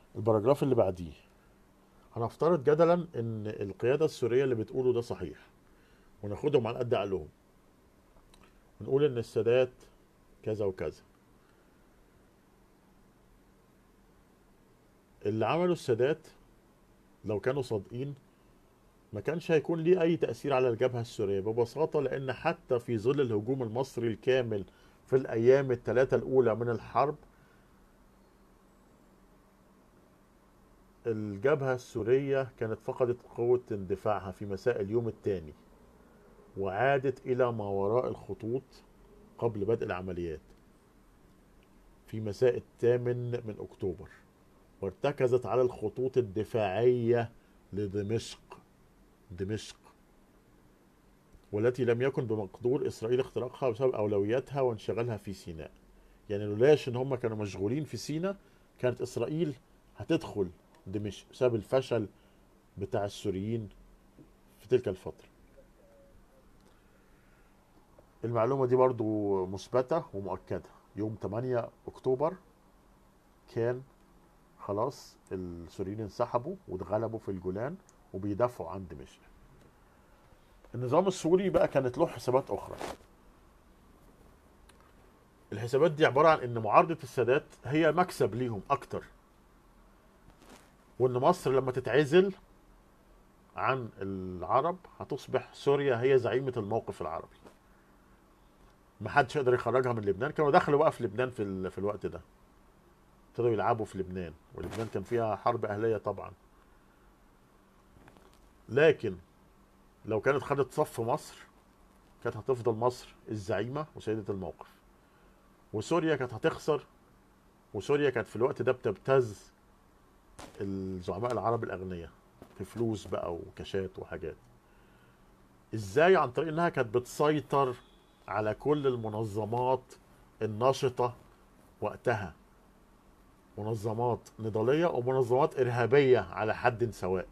الباراجراف اللي بعديه هنفترض جدلا ان القياده السوريه اللي بتقوله ده صحيح وناخدهم على قد عقلهم ونقول ان السادات كذا وكذا اللي عمله السادات لو كانوا صادقين ما كانش هيكون ليه اي تأثير على الجبهة السورية ببساطة لان حتى في ظل الهجوم المصري الكامل في الايام الثلاثة الاولى من الحرب الجبهة السورية كانت فقدت قوة اندفاعها في مساء اليوم الثاني وعادت إلى ما وراء الخطوط قبل بدء العمليات في مساء الثامن من أكتوبر وارتكزت على الخطوط الدفاعية لدمشق دمشق والتي لم يكن بمقدور إسرائيل اختراقها بسبب أولوياتها وانشغالها في سيناء يعني لولاش إن هم كانوا مشغولين في سيناء كانت إسرائيل هتدخل دمشق بسبب الفشل بتاع السوريين في تلك الفترة المعلومة دي برضو مثبتة ومؤكدة يوم 8 أكتوبر كان خلاص السوريين انسحبوا واتغلبوا في الجولان وبيدافعوا عن دمشق النظام السوري بقى كانت له حسابات أخرى الحسابات دي عبارة عن إن معارضة السادات هي مكسب ليهم أكتر وإن مصر لما تتعزل عن العرب هتصبح سوريا هي زعيمة الموقف العربي ما حدش يقدر يخرجها من لبنان كانوا دخلوا بقى في لبنان في, ال... في الوقت ده ابتدوا يلعبوا في لبنان ولبنان كان فيها حرب أهلية طبعا لكن لو كانت خدت صف مصر كانت هتفضل مصر الزعيمة وسيدة الموقف وسوريا كانت هتخسر وسوريا كانت في الوقت ده بتبتز الزعماء العرب الأغنياء في فلوس بقى وكاشات وحاجات ازاي عن طريق انها كانت بتسيطر على كل المنظمات النشطة وقتها منظمات نضالية ومنظمات إرهابية على حد سواء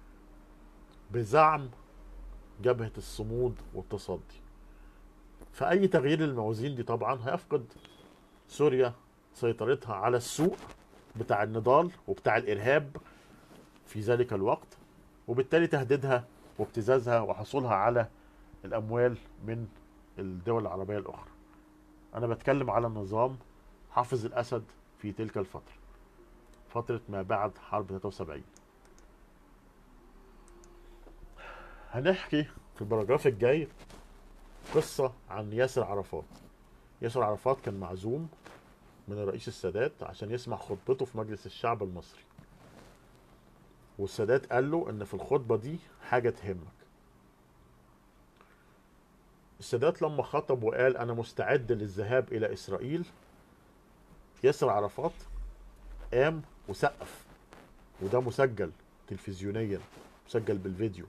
بزعم جبهة الصمود والتصدي فأي تغيير للموازين دي طبعا هيفقد سوريا سيطرتها على السوق بتاع النضال وبتاع الإرهاب في ذلك الوقت وبالتالي تهديدها وابتزازها وحصولها على الأموال من الدول العربية الأخرى أنا بتكلم على نظام حافظ الأسد في تلك الفترة فترة ما بعد حرب 73 هنحكي في البراجراف الجاي قصة عن ياسر عرفات ياسر عرفات كان معزوم من الرئيس السادات عشان يسمع خطبته في مجلس الشعب المصري والسادات قال له ان في الخطبة دي حاجة تهمك السادات لما خطب وقال انا مستعد للذهاب الى اسرائيل ياسر عرفات قام وسقف وده مسجل تلفزيونيا مسجل بالفيديو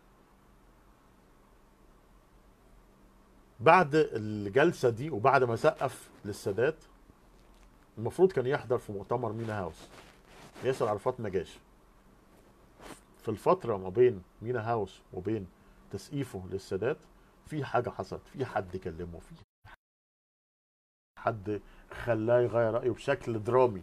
بعد الجلسة دي وبعد ما سقف للسادات المفروض كان يحضر في مؤتمر مينا هاوس ياسر عرفات ما جاش في الفترة ما بين مينا هاوس وبين تسقيفه للسادات في حاجة حصلت في حد كلمه في حد خلاه يغير رأيه بشكل درامي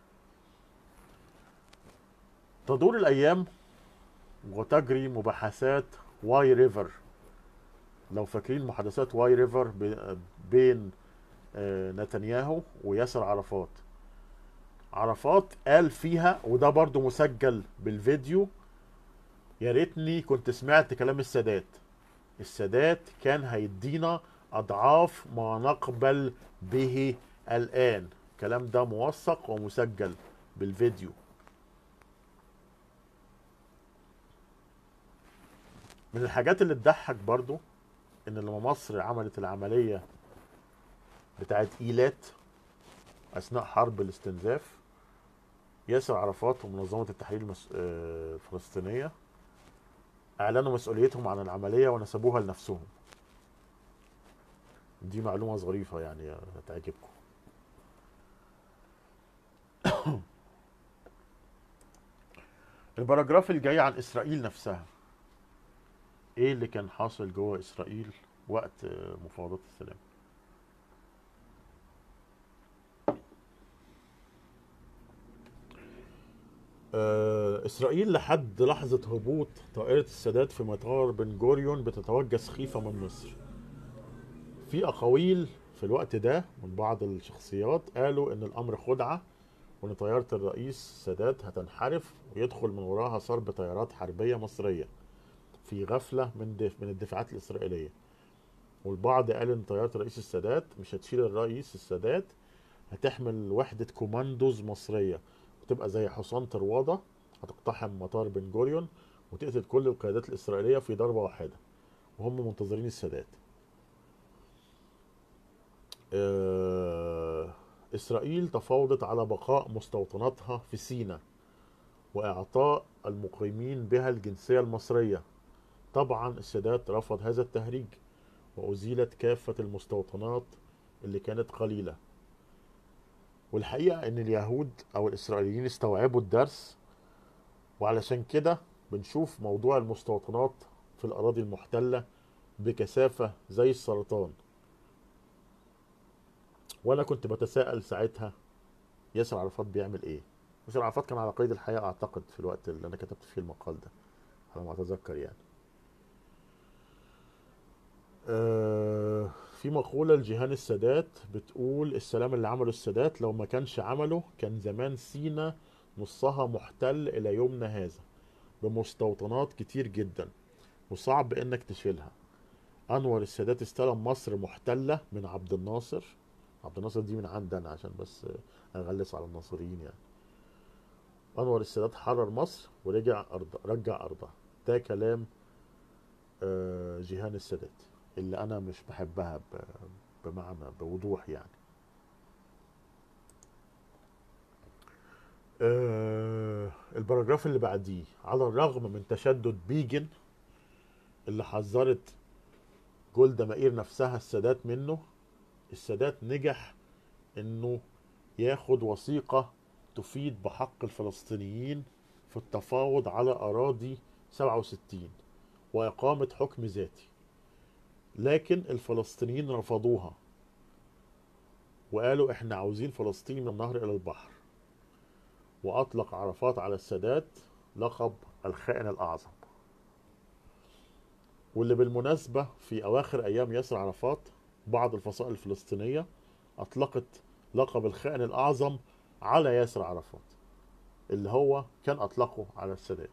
تدور الأيام وتجري مباحثات واي ريفر لو فاكرين محادثات واي ريفر بين نتنياهو وياسر عرفات عرفات قال فيها وده برضو مسجل بالفيديو يا ريتني كنت سمعت كلام السادات السادات كان هيدينا اضعاف ما نقبل به الان الكلام ده موثق ومسجل بالفيديو من الحاجات اللي تضحك برضو ان لما مصر عملت العملية بتاعت ايلات اثناء حرب الاستنزاف ياسر عرفات ومنظمة التحرير المس... الفلسطينية اعلنوا مسؤوليتهم عن العملية ونسبوها لنفسهم دي معلومة ظريفة يعني هتعجبكم الباراجراف الجاي عن اسرائيل نفسها ايه اللي كان حاصل جوه اسرائيل وقت مفاوضات السلام آه، إسرائيل لحد لحظة هبوط طائرة السادات في مطار بن جوريون بتتوجه سخيفة من مصر في أقاويل في الوقت ده من بعض الشخصيات قالوا إن الأمر خدعة وإن طيارة الرئيس السادات هتنحرف ويدخل من وراها صرب طيارات حربية مصرية في غفلة من دف من الدفاعات الإسرائيلية والبعض قال إن طيارة الرئيس السادات مش هتشيل الرئيس السادات هتحمل وحدة كوماندوز مصرية وتبقى زي حصان طروادة هتقتحم مطار بن جوريون وتقتل كل القيادات الإسرائيلية في ضربة واحدة وهم منتظرين السادات آه، إسرائيل تفاوضت على بقاء مستوطناتها في سيناء وإعطاء المقيمين بها الجنسية المصرية طبعا السادات رفض هذا التهريج وأزيلت كافة المستوطنات اللي كانت قليلة والحقيقة إن اليهود أو الإسرائيليين استوعبوا الدرس وعلشان كده بنشوف موضوع المستوطنات في الأراضي المحتلة بكثافة زي السرطان وأنا كنت بتساءل ساعتها ياسر عرفات بيعمل إيه؟ ياسر عرفات كان على قيد الحياة أعتقد في الوقت اللي أنا كتبت فيه المقال ده على ما أتذكر يعني آه، في مقولة لجيهان السادات بتقول السلام اللي عمله السادات لو ما كانش عمله كان زمان سينا نصها محتل إلى يومنا هذا بمستوطنات كتير جدا وصعب إنك تشيلها أنور السادات استلم مصر محتلة من عبد الناصر عبد الناصر دي من عندنا عشان بس أغلس على الناصريين يعني أنور السادات حرر مصر ورجع أرض رجع أرضها ده كلام آه، جيهان السادات اللي انا مش بحبها ب- بمعنى بوضوح يعني آه، البراجراف اللي بعديه على الرغم من تشدد بيجن اللي حذرت جولدا مائير نفسها السادات منه السادات نجح انه ياخد وثيقة تفيد بحق الفلسطينيين في التفاوض على اراضي 67 واقامة حكم ذاتي لكن الفلسطينيين رفضوها وقالوا احنا عاوزين فلسطين من النهر الى البحر واطلق عرفات على السادات لقب الخائن الاعظم واللي بالمناسبة في اواخر ايام ياسر عرفات بعض الفصائل الفلسطينية اطلقت لقب الخائن الاعظم على ياسر عرفات اللي هو كان اطلقه على السادات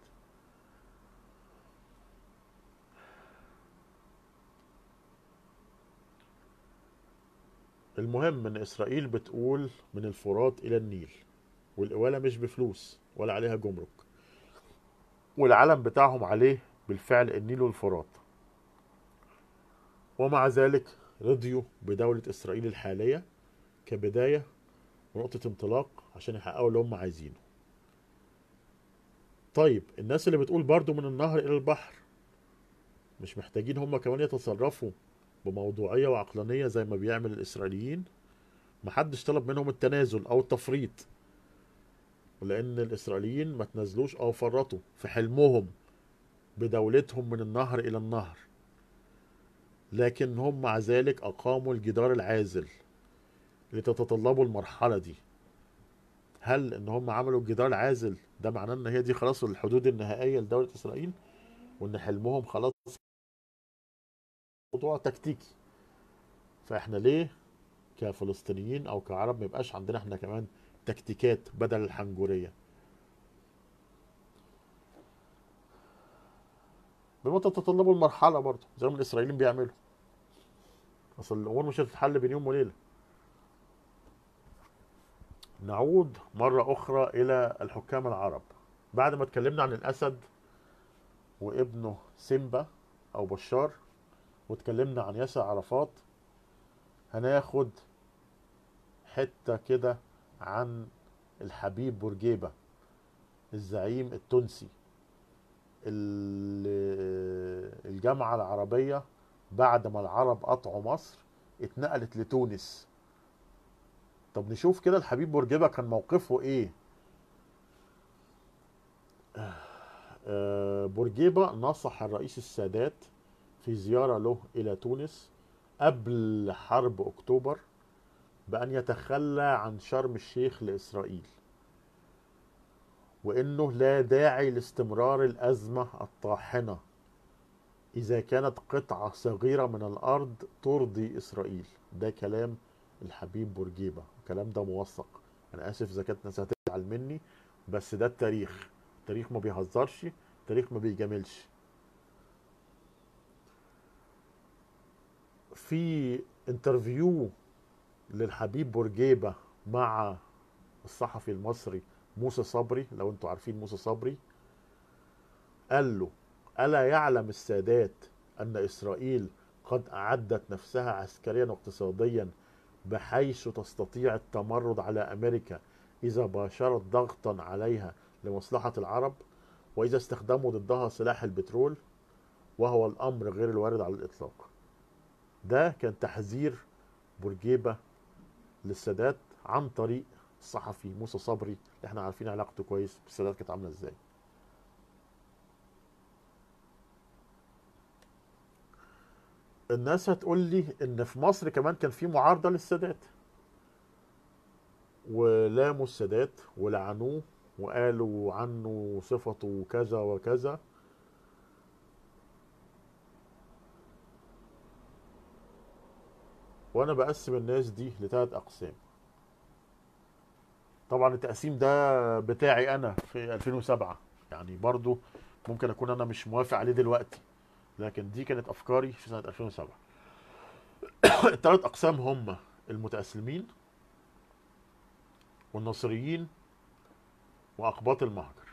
المهم ان اسرائيل بتقول من الفرات الى النيل والقوالة مش بفلوس ولا عليها جمرك والعلم بتاعهم عليه بالفعل النيل والفرات ومع ذلك رضيوا بدولة اسرائيل الحالية كبداية ونقطة انطلاق عشان يحققوا اللي هم عايزينه طيب الناس اللي بتقول برضو من النهر الى البحر مش محتاجين هم كمان يتصرفوا بموضوعية وعقلانية زي ما بيعمل الإسرائيليين محدش طلب منهم التنازل أو التفريط لأن الإسرائيليين ما تنازلوش أو فرطوا في حلمهم بدولتهم من النهر إلى النهر لكن هم مع ذلك أقاموا الجدار العازل اللي تتطلبه المرحلة دي هل إن هم عملوا الجدار العازل ده معناه إن هي دي خلاص الحدود النهائية لدولة إسرائيل وإن حلمهم خلاص موضوع تكتيكي فاحنا ليه كفلسطينيين او كعرب ما يبقاش عندنا احنا كمان تكتيكات بدل الحنجوريه بما تتطلبوا المرحله برضه زي ما الاسرائيليين بيعملوا اصل الامور مش هتتحل بين يوم وليله نعود مرة أخرى إلى الحكام العرب بعد ما اتكلمنا عن الأسد وابنه سيمبا أو بشار واتكلمنا عن ياسر عرفات هناخد حتة كده عن الحبيب بورجيبة الزعيم التونسي ال- الجامعة العربية بعد ما العرب قطعوا مصر اتنقلت لتونس طب نشوف كده الحبيب بورجيبة كان موقفه ايه آه، بورجيبة نصح الرئيس السادات في زيارة له إلى تونس قبل حرب أكتوبر بأن يتخلى عن شرم الشيخ لإسرائيل وانه لا داعي لاستمرار الازمه الطاحنه اذا كانت قطعه صغيره من الارض ترضي اسرائيل ده كلام الحبيب بورجيبه الكلام ده موثق انا اسف اذا كانت ناس هتزعل مني بس ده التاريخ التاريخ ما بيهزرش التاريخ ما بيجاملش في انترفيو للحبيب بورجيبه مع الصحفي المصري موسى صبري لو انتوا عارفين موسى صبري قال له الا يعلم السادات ان اسرائيل قد اعدت نفسها عسكريا واقتصاديا بحيث تستطيع التمرد على امريكا اذا باشرت ضغطا عليها لمصلحه العرب واذا استخدموا ضدها سلاح البترول وهو الامر غير الوارد على الاطلاق ده كان تحذير بورجيبه للسادات عن طريق الصحفي موسى صبري اللي احنا عارفين علاقته كويس بالسادات كانت عامله ازاي الناس هتقول لي ان في مصر كمان كان في معارضه للسادات ولاموا السادات ولعنوه وقالوا عنه صفته كذا وكذا وانا بقسم الناس دي لثلاث اقسام طبعا التقسيم ده بتاعي انا في 2007 يعني برضو ممكن اكون انا مش موافق عليه دلوقتي لكن دي كانت افكاري في سنه 2007 الثلاث اقسام هم المتاسلمين والنصريين واقباط المهجر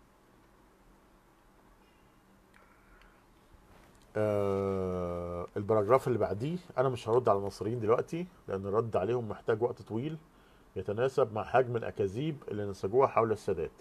آه البراجراف اللي بعديه انا مش هرد على النصريين دلوقتي لان الرد عليهم محتاج وقت طويل يتناسب مع حجم الاكاذيب اللي نسجوها حول السادات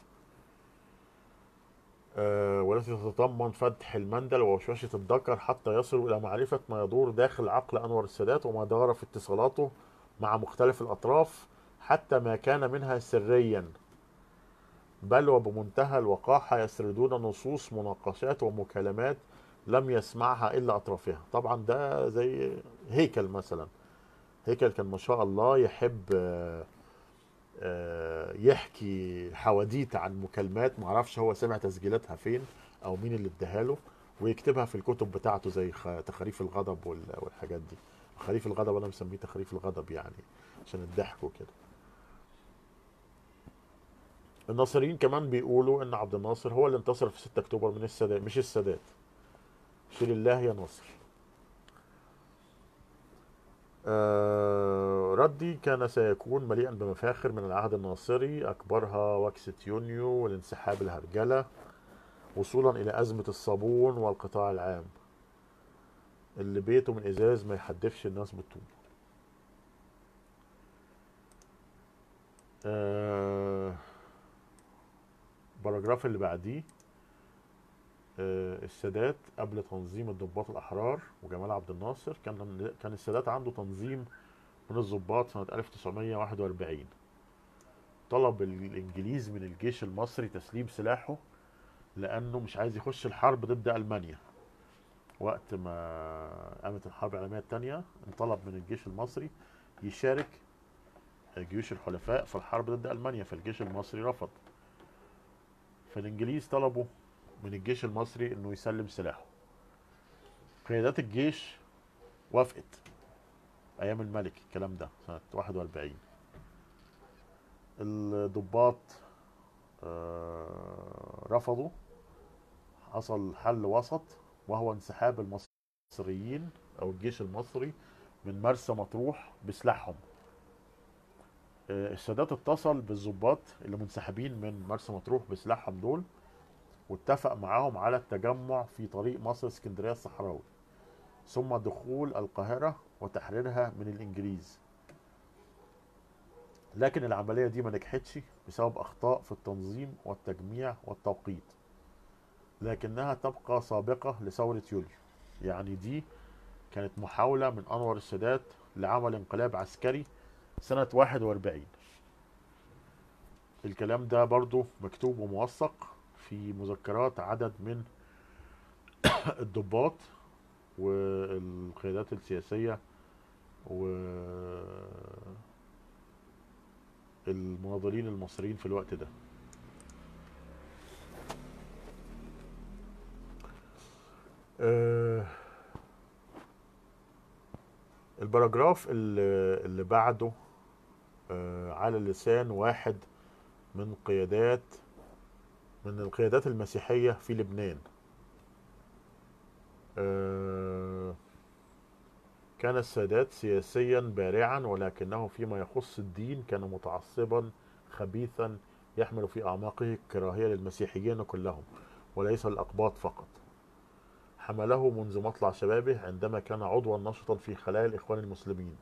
آه والتي تتضمن فتح المندل ووشوشة الذكر حتى يصلوا إلى معرفة ما يدور داخل عقل أنور السادات وما دار في اتصالاته مع مختلف الأطراف حتى ما كان منها سريا بل وبمنتهى الوقاحة يسردون نصوص مناقشات ومكالمات لم يسمعها إلا أطرافها طبعا ده زي هيكل مثلا هيكل كان ما شاء الله يحب آه آه يحكي حواديت عن مكالمات معرفش هو سمع تسجيلاتها فين او مين اللي اداها له ويكتبها في الكتب بتاعته زي تخاريف الغضب والحاجات دي خريف الغضب انا مسميه تخريف الغضب يعني عشان الضحك وكده الناصريين كمان بيقولوا ان عبد الناصر هو اللي انتصر في 6 اكتوبر من السادات مش السادات شيل الله يا ناصر آه ردي كان سيكون مليئا بمفاخر من العهد الناصري أكبرها وكسة يونيو والانسحاب الهرجلة وصولا إلى أزمة الصابون والقطاع العام اللي بيته من إزاز ما يحدفش الناس بالطوب آه باراجراف اللي بعديه السادات قبل تنظيم الضباط الاحرار وجمال عبد الناصر كان كان السادات عنده تنظيم من الضباط سنه 1941 طلب الانجليز من الجيش المصري تسليم سلاحه لانه مش عايز يخش الحرب ضد المانيا وقت ما قامت الحرب العالميه الثانيه انطلب من الجيش المصري يشارك جيوش الحلفاء في الحرب ضد المانيا فالجيش المصري رفض فالانجليز طلبوا من الجيش المصري انه يسلم سلاحه قيادات الجيش وافقت ايام الملك الكلام ده سنة 41 الضباط آه رفضوا حصل حل وسط وهو انسحاب المصريين او الجيش المصري من مرسى مطروح بسلاحهم آه السادات اتصل بالضباط اللي منسحبين من مرسى مطروح بسلاحهم دول واتفق معاهم على التجمع في طريق مصر اسكندريه الصحراوي ثم دخول القاهره وتحريرها من الانجليز لكن العمليه دي ما نجحتش بسبب اخطاء في التنظيم والتجميع والتوقيت لكنها تبقى سابقه لثوره يوليو يعني دي كانت محاوله من انور السادات لعمل انقلاب عسكري سنه 41 الكلام ده برضو مكتوب وموثق في مذكرات عدد من الضباط والقيادات السياسية و المناضلين المصريين في الوقت ده آه، الباراجراف اللي, اللي بعده آه، على لسان واحد من قيادات من القيادات المسيحية في لبنان آه، كان السادات سياسيا بارعا ولكنه فيما يخص الدين كان متعصبا خبيثا يحمل في أعماقه الكراهية للمسيحيين كلهم وليس الأقباط فقط حمله منذ مطلع شبابه عندما كان عضوا نشطا في خلايا الإخوان المسلمين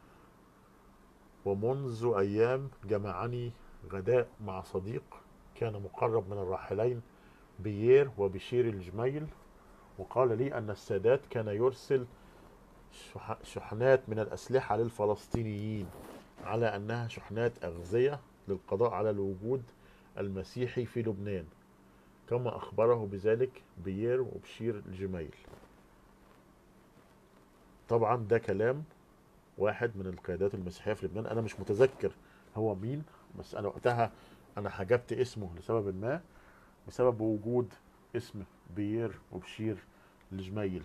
ومنذ أيام جمعني غداء مع صديق كان مقرب من الراحلين بيير وبشير الجميل وقال لي أن السادات كان يرسل شح- شحنات من الأسلحة للفلسطينيين على أنها شحنات أغذية للقضاء على الوجود المسيحي في لبنان كما أخبره بذلك بيير وبشير الجميل طبعا ده كلام واحد من القيادات المسيحية في لبنان أنا مش متذكر هو مين بس أنا وقتها أنا حجبت اسمه لسبب ما بسبب وجود اسم بيير وبشير الجميل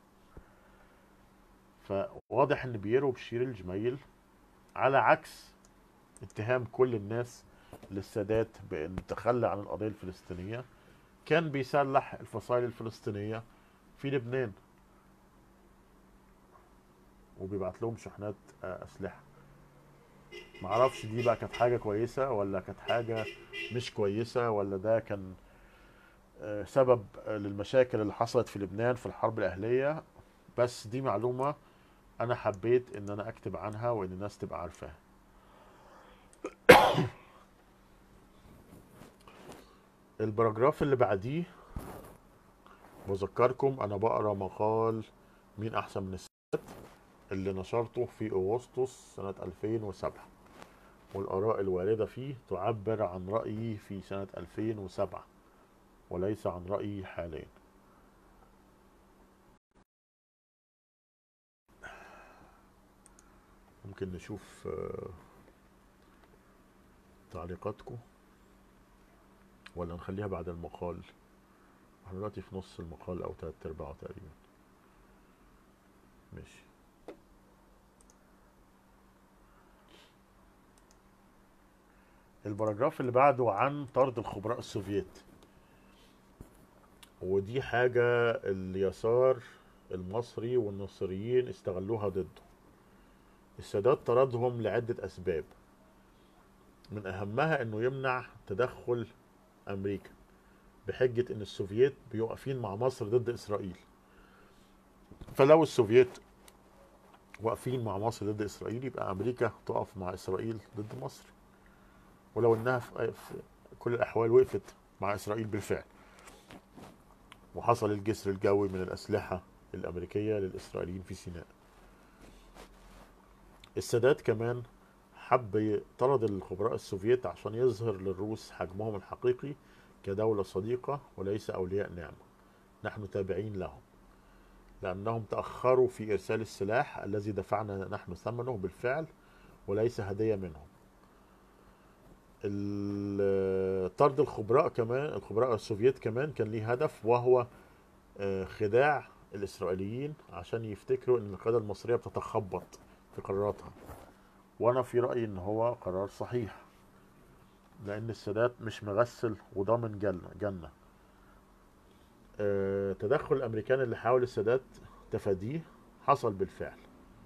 فواضح ان بيير وبشير الجميل على عكس اتهام كل الناس للسادات بان تخلى عن القضيه الفلسطينيه كان بيسلح الفصائل الفلسطينيه في لبنان وبيبعت لهم شحنات آه، اسلحه معرفش دي بقى كانت حاجه كويسه ولا كانت حاجه مش كويسه ولا ده كان آه، سبب آه، للمشاكل اللي حصلت في لبنان في الحرب الاهليه بس دي معلومه انا حبيت ان انا اكتب عنها وان الناس تبقى عارفاها البراجراف اللي بعديه بذكركم انا بقرا مقال مين احسن من السادات اللي نشرته في اغسطس سنة 2007 والاراء الواردة فيه تعبر عن رأيي في سنة 2007 وليس عن رأيي حاليا ممكن نشوف آه، تعليقاتكم ولا نخليها بعد المقال احنا دلوقتي في نص المقال او تلات ارباعه تقريبا ماشي البراجراف اللي بعده عن طرد الخبراء السوفييت ودي حاجة اليسار المصري والنصريين استغلوها ضده السادات طردهم لعدة أسباب من أهمها أنه يمنع تدخل أمريكا بحجة أن السوفييت بيقفين مع مصر ضد إسرائيل فلو السوفييت واقفين مع مصر ضد إسرائيل يبقى أمريكا تقف مع إسرائيل ضد مصر ولو أنها في في كل الأحوال وقفت مع إسرائيل بالفعل وحصل الجسر الجوي من الأسلحة الأمريكية للإسرائيليين في سيناء السادات كمان حب يطرد الخبراء السوفييت عشان يظهر للروس حجمهم الحقيقي كدولة صديقة وليس أولياء نعمة نحن تابعين لهم لأنهم تأخروا في إرسال السلاح الذي دفعنا نحن ثمنه بالفعل وليس هدية منهم ال- طرد الخبراء كمان الخبراء السوفييت كمان كان ليه هدف وهو آه، خداع الإسرائيليين عشان يفتكروا إن القيادة المصرية بتتخبط في قراراتها وأنا في رأيي إن هو قرار صحيح لأن السادات مش مغسل وضامن جنة جنة آه، تدخل الأمريكان اللي حاول السادات تفاديه حصل بالفعل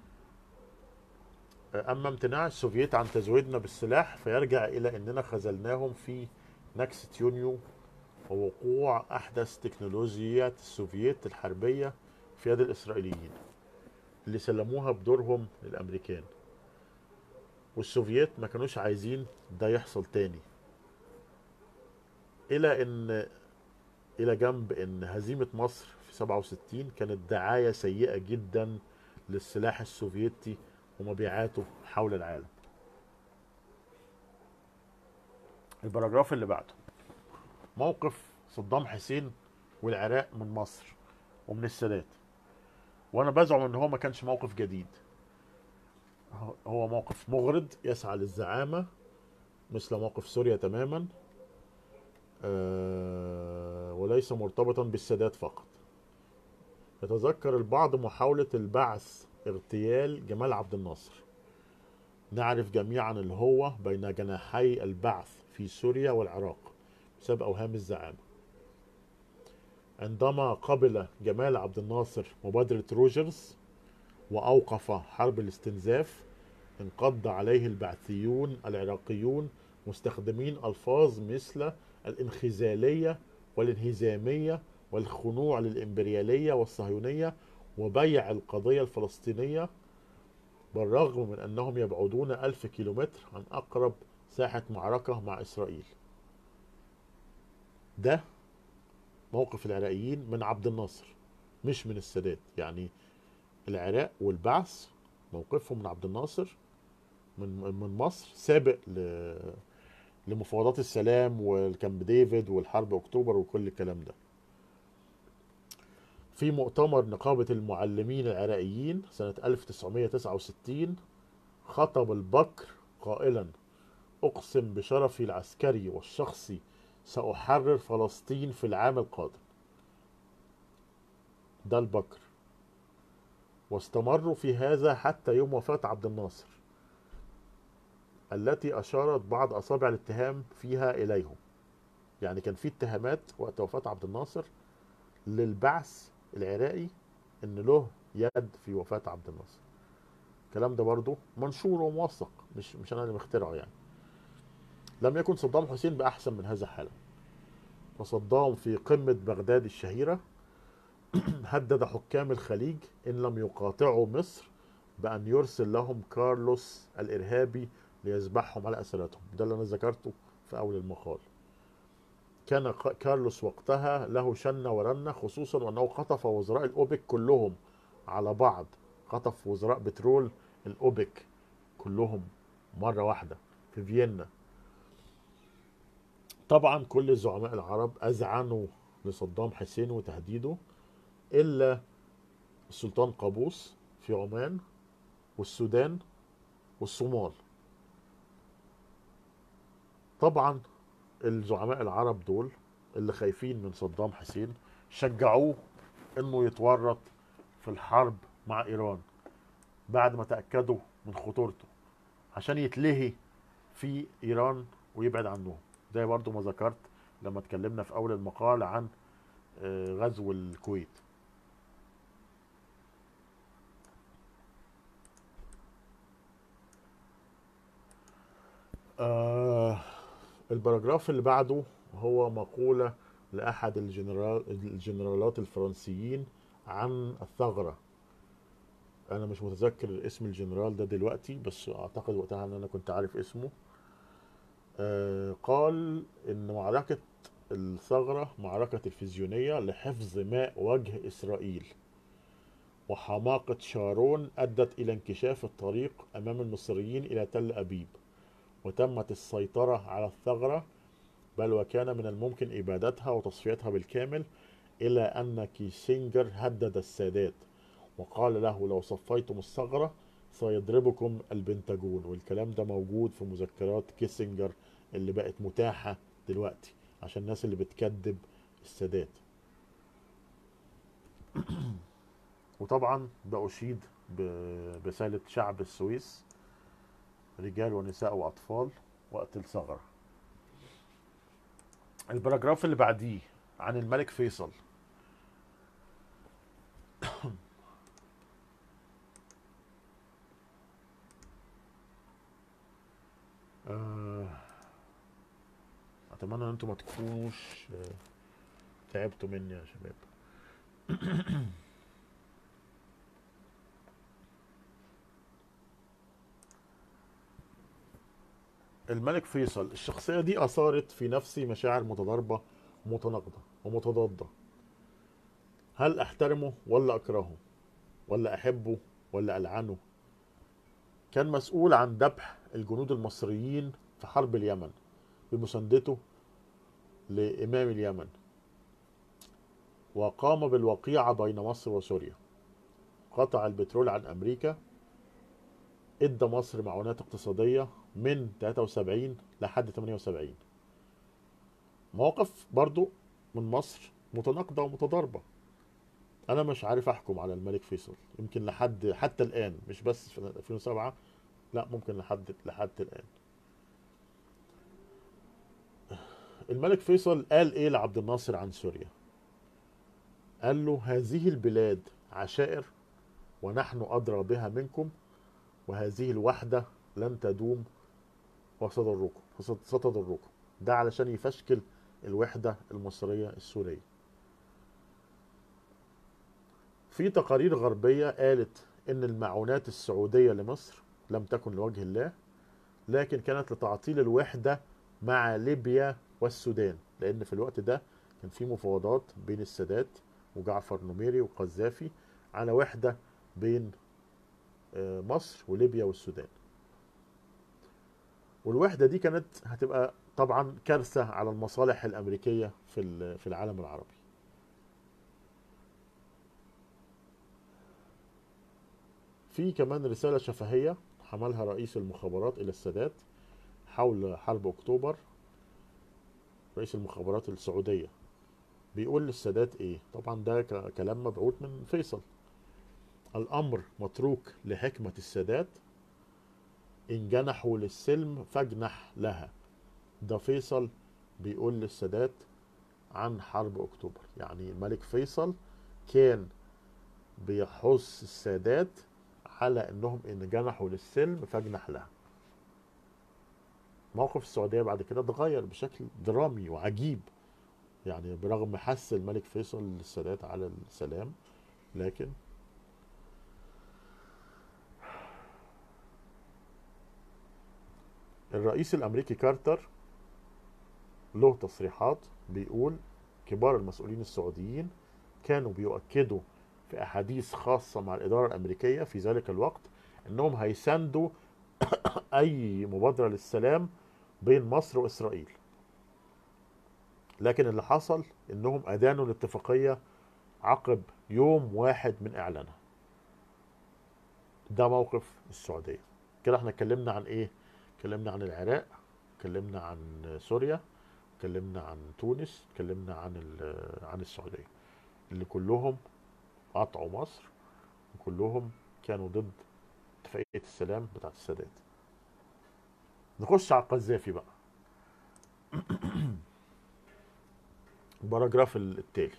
آه، أما امتناع السوفييت عن تزويدنا بالسلاح فيرجع إلى أننا خذلناهم في نكسة يونيو ووقوع أحدث تكنولوجيات السوفييت الحربية في يد الإسرائيليين اللي سلموها بدورهم للأمريكان والسوفييت ما كانوش عايزين ده يحصل تاني إلى أن إلى جنب أن هزيمة مصر في 67 كانت دعاية سيئة جدا للسلاح السوفيتي ومبيعاته حول العالم البراجراف اللي بعده موقف صدام حسين والعراق من مصر ومن السادات وانا بزعم ان هو ما كانش موقف جديد هو- هو موقف مغرض يسعى للزعامة مثل موقف سوريا تماما آه، وليس مرتبطا بالسادات فقط يتذكر البعض محاولة البعث اغتيال جمال عبد الناصر نعرف جميعا اللي هو بين جناحي البعث في سوريا والعراق بسبب أوهام الزعامة عندما قبل جمال عبد الناصر مبادرة روجرز وأوقف حرب الاستنزاف انقض عليه البعثيون العراقيون مستخدمين ألفاظ مثل الانخزالية والانهزامية والخنوع للإمبريالية والصهيونية وبيع القضية الفلسطينية بالرغم من أنهم يبعدون ألف كيلومتر عن أقرب ساحة معركة مع إسرائيل ده موقف العراقيين من عبد الناصر مش من السادات يعني العراق والبعث موقفهم من عبد الناصر من من مصر سابق ل لمفاوضات السلام والكامب ديفيد والحرب اكتوبر وكل الكلام ده في مؤتمر نقابة المعلمين العراقيين سنة 1969 خطب البكر قائلا أقسم بشرفي العسكري والشخصي سأحرر فلسطين في العام القادم ده البكر واستمروا في هذا حتى يوم وفاة عبد الناصر التي أشارت بعض أصابع الاتهام فيها إليهم يعني كان في اتهامات وقت وفاة عبد الناصر للبعث العراقي ان له يد في وفاة عبد الناصر الكلام ده برضو منشور وموثق مش مش انا اللي مخترعه يعني لم يكن صدام حسين بأحسن من هذا حالا وصدام في قمة بغداد الشهيرة هدد حكام الخليج إن لم يقاطعوا مصر بأن يرسل لهم كارلوس الإرهابي ليذبحهم على أسرتهم ده اللي أنا ذكرته في أول المقال كان كارلوس وقتها له شنة ورنة خصوصا وأنه خطف وزراء الأوبك كلهم على بعض خطف وزراء بترول الأوبك كلهم مرة واحدة في فيينا طبعا كل الزعماء العرب أذعنوا لصدام حسين وتهديده إلا السلطان قابوس في عمان والسودان والصومال طبعا الزعماء العرب دول اللي خايفين من صدام حسين شجعوه انه يتورط في الحرب مع ايران بعد ما تاكدوا من خطورته عشان يتلهي في ايران ويبعد عنهم زي برضو ما ذكرت لما اتكلمنا في اول المقال عن غزو الكويت آه الباراجراف اللي بعده هو مقولة لأحد الجنرال الجنرالات الفرنسيين عن الثغرة أنا مش متذكر اسم الجنرال ده دلوقتي بس أعتقد وقتها أن أنا كنت عارف اسمه آه قال إن معركة الثغرة معركة تلفزيونية لحفظ ماء وجه إسرائيل وحماقة شارون أدت إلى انكشاف الطريق أمام المصريين إلى تل أبيب وتمت السيطرة على الثغرة بل وكان من الممكن إبادتها وتصفيتها بالكامل إلى أن كيسينجر هدد السادات وقال له لو صفيتم الثغرة سيضربكم البنتاجون والكلام ده موجود في مذكرات كيسينجر اللي بقت متاحة دلوقتي عشان الناس اللي بتكذب السادات وطبعا ده أشيد برسالة شعب السويس رجال ونساء وأطفال وقت الثغرة البراجراف اللي بعديه عن الملك فيصل اتمنى ان انتم ما تكونوش تعبتوا مني يا شباب الملك فيصل الشخصية دي أثارت في نفسي مشاعر متضاربة ومتناقضة ومتضادة هل أحترمه ولا أكرهه ولا أحبه ولا ألعنه كان مسؤول عن ذبح الجنود المصريين في حرب اليمن بمساندته لإمام اليمن وقام بالوقيعة بين مصر وسوريا قطع البترول عن أمريكا ادى مصر معونات اقتصادية من 73 لحد 78 مواقف برضو من مصر متناقضة ومتضاربة انا مش عارف احكم على الملك فيصل يمكن لحد حتى الان مش بس في 2007 لا ممكن لحد لحد الان الملك فيصل قال ايه لعبد الناصر عن سوريا قال له هذه البلاد عشائر ونحن ادرى بها منكم وهذه الوحده لن تدوم وستضركم ستضركم ده علشان يفشكل الوحده المصريه السوريه في تقارير غربيه قالت ان المعونات السعوديه لمصر لم تكن لوجه الله لكن كانت لتعطيل الوحده مع ليبيا والسودان لان في الوقت ده كان في مفاوضات بين السادات وجعفر نميري وقذافي على وحده بين آه، مصر وليبيا والسودان والوحده دي كانت هتبقى طبعا كارثه على المصالح الامريكيه في ال- في العالم العربي في كمان رساله شفهيه حملها رئيس المخابرات الى السادات حول حرب اكتوبر رئيس المخابرات السعوديه بيقول للسادات ايه طبعا ده ك- كلام مبعوث من فيصل الامر متروك لحكمه السادات ان جنحوا للسلم فاجنح لها ده فيصل بيقول للسادات عن حرب اكتوبر يعني الملك فيصل كان بيحث السادات على انهم ان جنحوا للسلم فاجنح لها موقف السعوديه بعد كده اتغير بشكل درامي وعجيب يعني برغم حث الملك فيصل للسادات على السلام لكن الرئيس الامريكي كارتر له تصريحات بيقول كبار المسؤولين السعوديين كانوا بيؤكدوا في احاديث خاصه مع الاداره الامريكيه في ذلك الوقت انهم هيساندوا اي مبادره للسلام بين مصر واسرائيل لكن اللي حصل انهم ادانوا الاتفاقيه عقب يوم واحد من اعلانها ده موقف السعوديه كده احنا اتكلمنا عن ايه اتكلمنا عن العراق اتكلمنا عن سوريا اتكلمنا عن تونس اتكلمنا عن ال- عن السعوديه اللي كلهم قطعوا مصر وكلهم كانوا ضد اتفاقيه السلام بتاعت السادات نخش على القذافي بقى الباراجراف التالي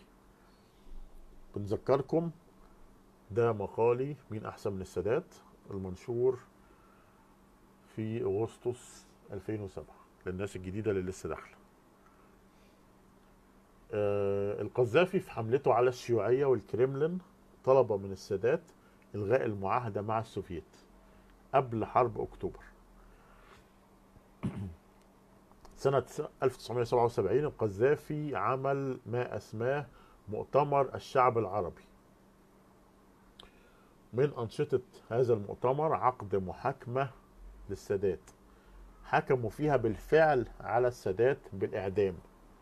بنذكركم ده مقالي مين احسن من السادات المنشور في اغسطس 2007 للناس الجديده اللي لسه داخله آه القذافي في حملته على الشيوعيه والكريملين طلب من السادات الغاء المعاهده مع السوفييت قبل حرب اكتوبر سنة 1977 القذافي عمل ما أسماه مؤتمر الشعب العربي من أنشطة هذا المؤتمر عقد محاكمة للسادات حكموا فيها بالفعل على السادات بالإعدام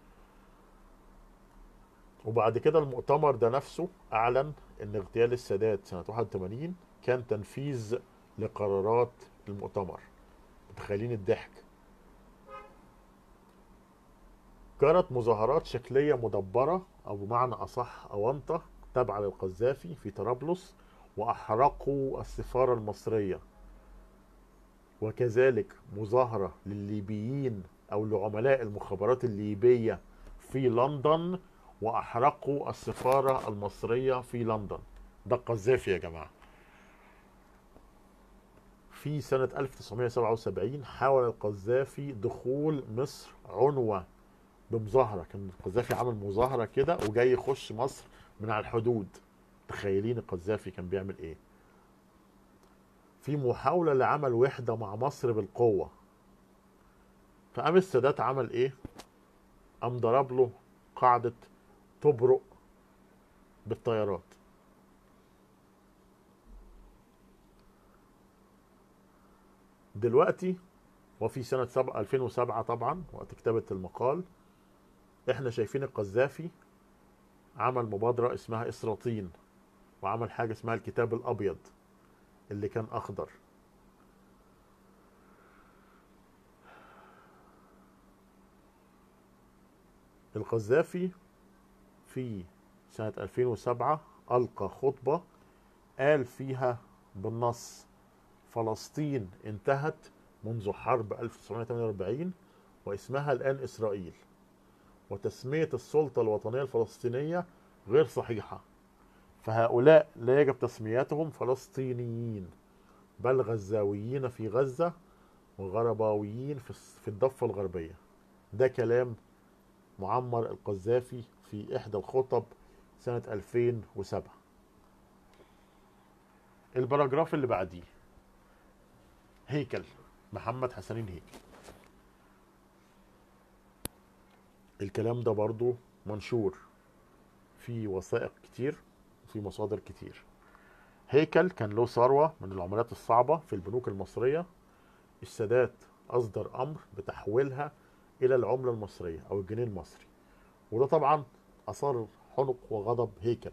وبعد كده المؤتمر ده نفسه أعلن أن اغتيال السادات سنة 81 كان تنفيذ لقرارات المؤتمر متخيلين الضحك جرت مظاهرات شكلية مدبرة أو بمعنى أصح أونطة تابعة للقذافي في طرابلس وأحرقوا السفارة المصرية وكذلك مظاهرة للليبيين أو لعملاء المخابرات الليبية في لندن وأحرقوا السفارة المصرية في لندن ده القذافي يا جماعة في سنة 1977 حاول القذافي دخول مصر عنوة بمظاهرة كان القذافي عمل مظاهرة كده وجاي يخش مصر من على الحدود تخيلين القذافي كان بيعمل ايه في محاولة لعمل وحدة مع مصر بالقوة فقام السادات عمل ايه قام ضرب له قاعدة تبرق بالطيارات دلوقتي وفي سنة سبعة 2007 طبعا وقت كتابة المقال احنا شايفين القذافي عمل مبادرة اسمها اسراطين وعمل حاجة اسمها الكتاب الابيض اللي كان اخضر القذافي في سنة 2007 ألقى خطبة قال فيها بالنص فلسطين انتهت منذ حرب 1948 واسمها الآن إسرائيل وتسمية السلطة الوطنية الفلسطينية غير صحيحة فهؤلاء لا يجب تسميتهم فلسطينيين بل غزاويين في غزة وغرباويين في الس- في الضفة الغربية ده كلام معمر القذافي في إحدى الخطب سنة 2007 البراجراف اللي بعديه هيكل محمد حسنين هيكل الكلام ده برضو منشور في وثائق كتير وفي مصادر كتير هيكل كان له ثروة من العملات الصعبة في البنوك المصرية السادات أصدر أمر بتحويلها إلى العملة المصرية أو الجنيه المصري وده طبعا أثار حنق وغضب هيكل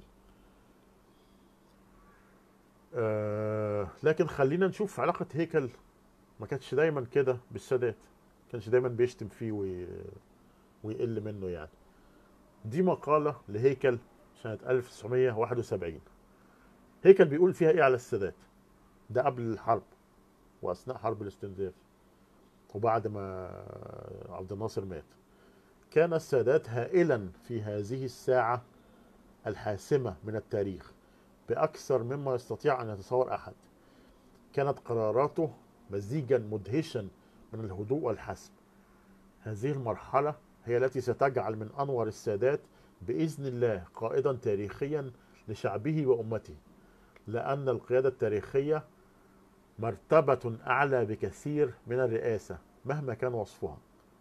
آه لكن خلينا نشوف علاقة هيكل ما كانتش دايما كده بالسادات ما كانش دايما بيشتم فيه وي... ويقل منه يعني دي مقالة لهيكل سنة 1971 هيكل بيقول فيها ايه على السادات ده قبل الحرب واثناء حرب الاستنزاف وبعد ما عبد الناصر مات كان السادات هائلا في هذه الساعة الحاسمة من التاريخ بأكثر مما يستطيع أن يتصور أحد كانت قراراته مزيجا مدهشا من الهدوء والحسم هذه المرحلة هي التي ستجعل من أنور السادات بإذن الله قائدا تاريخيا لشعبه وأمته لأن القيادة التاريخية مرتبة أعلى بكثير من الرئاسة مهما كان وصفها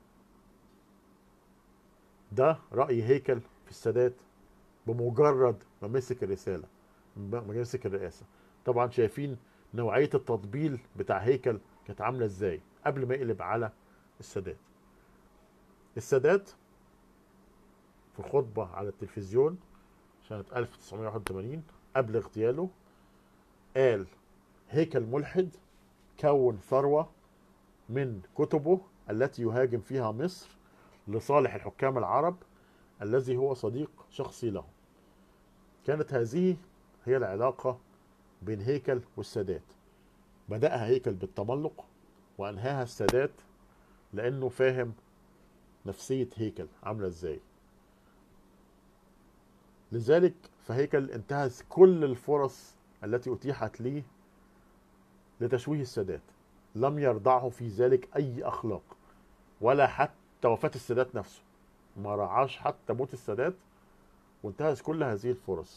ده رأي هيكل في السادات بمجرد ما مسك الرسالة ما مسك الرئاسة طبعا شايفين نوعية التطبيل بتاع هيكل كانت عاملة ازاي قبل ما يقلب على السادات السادات في خطبة على التلفزيون سنة 1981 قبل اغتياله قال هيكل ملحد كون ثروة من كتبه التي يهاجم فيها مصر لصالح الحكام العرب الذي هو صديق شخصي له كانت هذه هي العلاقة بين هيكل والسادات بدأها هيكل بالتملق وأنهاها السادات لأنه فاهم نفسية هيكل عاملة ازاي لذلك فهيكل انتهز كل الفرص التي أتيحت ليه لتشويه السادات لم يرضعه في ذلك أي أخلاق ولا حتى وفاة السادات نفسه ما رعاش حتى موت السادات وانتهز كل هذه الفرص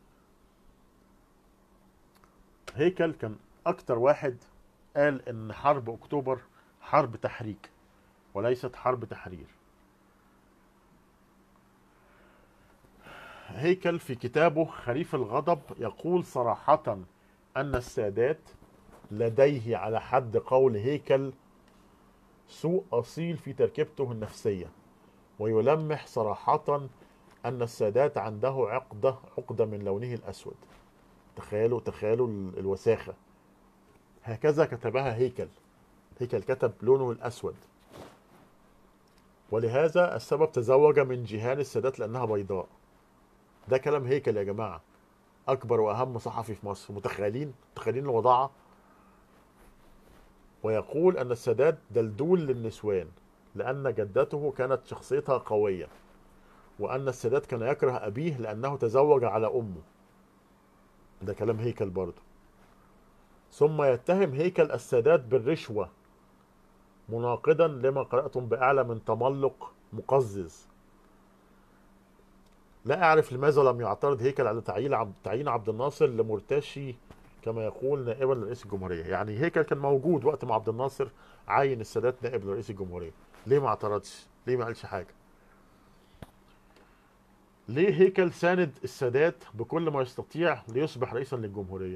هيكل كان أكتر واحد قال إن حرب أكتوبر حرب تحريك وليست حرب تحرير هيكل في كتابه خريف الغضب يقول صراحة أن السادات لديه على حد قول هيكل سوء أصيل في تركيبته النفسية ويلمح صراحة أن السادات عنده عقدة عقدة من لونه الأسود تخيلوا تخيلوا ال- الوساخة هكذا كتبها هيكل هيكل كتب لونه الأسود ولهذا السبب تزوج من جيهان السادات لأنها بيضاء ده كلام هيكل يا جماعة أكبر وأهم صحفي في مصر متخيلين متخيلين الوضاعة ويقول أن السادات دلدول للنسوان لأن جدته كانت شخصيتها قوية وأن السادات كان يكره أبيه لأنه تزوج على أمه ده كلام هيكل برضه ثم يتهم هيكل السادات بالرشوة مناقضا لما قرأتم بأعلى من تملق مقزز لا أعرف لماذا لم يعترض هيكل على تعيين عبد تعيين عبد الناصر لمرتشي كما يقول نائبا لرئيس الجمهورية يعني هيكل كان موجود وقت ما عبد الناصر عين السادات نائب لرئيس الجمهورية ليه ما اعترضش ليه ما قالش حاجة ليه هيكل ساند السادات بكل ما يستطيع ليصبح رئيسا للجمهورية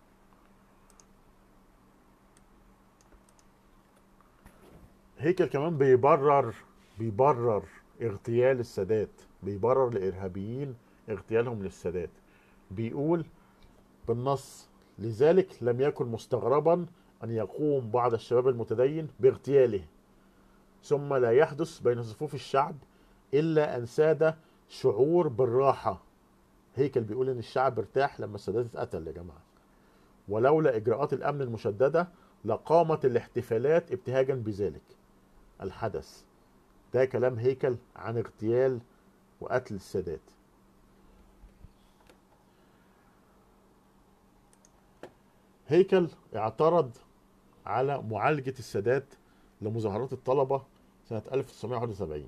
هيكل كمان بيبرر بيبرر اغتيال السادات بيبرر لإرهابيين اغتيالهم للسادات بيقول بالنص لذلك لم يكن مستغربا أن يقوم بعض الشباب المتدين باغتياله ثم لا يحدث بين صفوف الشعب إلا أن ساد شعور بالراحة هيكل بيقول ان الشعب ارتاح لما السادات اتقتل يا جماعه ولولا اجراءات الامن المشدده لقامت الاحتفالات ابتهاجا بذلك الحدث ده كلام هيكل عن اغتيال وقتل السادات هيكل اعترض على معالجة السادات لمظاهرات الطلبة سنة 1971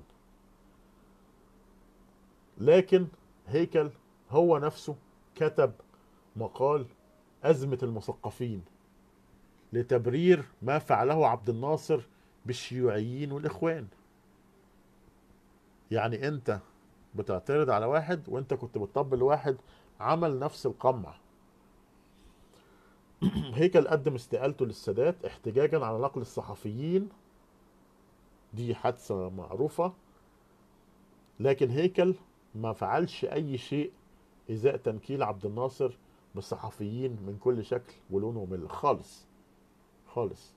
لكن هيكل هو نفسه كتب مقال أزمة المثقفين لتبرير ما فعله عبد الناصر بالشيوعيين والإخوان يعني أنت بتعترض على واحد وأنت كنت بتطبل لواحد عمل نفس القمع هيكل قدم استقالته للسادات احتجاجا على نقل الصحفيين دي حادثة معروفة لكن هيكل ما فعلش أي شيء إزاء تنكيل عبد الناصر بالصحفيين من كل شكل ولون وملة خالص خالص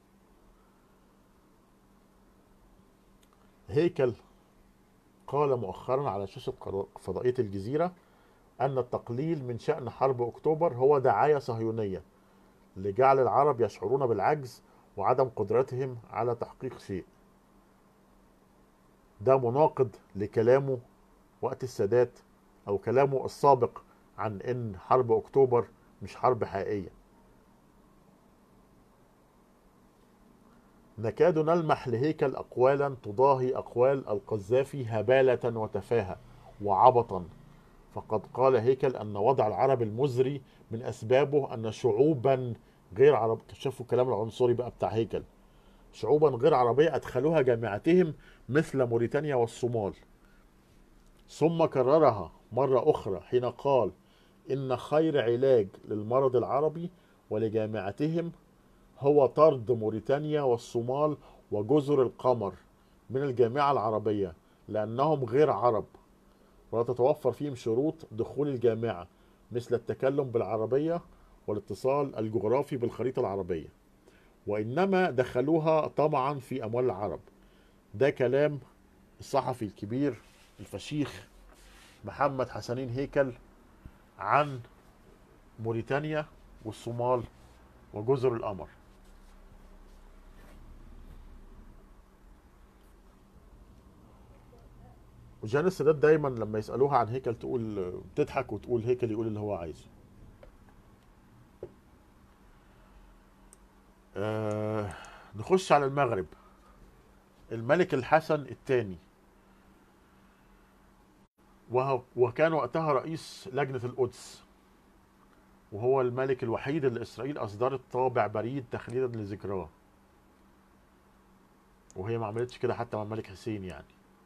هيكل قال مؤخرا على شاشة فضائية الجزيرة أن التقليل من شأن حرب أكتوبر هو دعاية صهيونية لجعل العرب يشعرون بالعجز وعدم قدرتهم على تحقيق شيء ده مناقض لكلامه وقت السادات او كلامه السابق عن ان حرب اكتوبر مش حرب حقيقيه نكاد نلمح لهيكل اقوالا تضاهي اقوال القذافي هباله وتفاهه وعبطا فقد قال هيكل ان وضع العرب المزري من اسبابه ان شعوبا غير عرب شافوا الكلام العنصري بقى بتاع هيكل شعوبا غير عربيه ادخلوها جامعتهم مثل موريتانيا والصومال ثم كررها مرة أخرى حين قال إن خير علاج للمرض العربي ولجامعتهم هو طرد موريتانيا والصومال وجزر القمر من الجامعة العربية لأنهم غير عرب ولا تتوفر فيهم شروط دخول الجامعة مثل التكلم بالعربية والاتصال الجغرافي بالخريطة العربية وإنما دخلوها طمعا في أموال العرب ده كلام الصحفي الكبير الفشيخ محمد حسنين هيكل عن موريتانيا والصومال وجزر القمر وجان السادات دايما لما يسالوها عن هيكل تقول تضحك وتقول هيكل يقول اللي هو عايزه آه نخش على المغرب الملك الحسن الثاني وكان وقتها رئيس لجنة القدس وهو الملك الوحيد اللي إسرائيل أصدرت طابع بريد تخليدا لذكراه وهي ما عملتش كده حتى مع الملك حسين يعني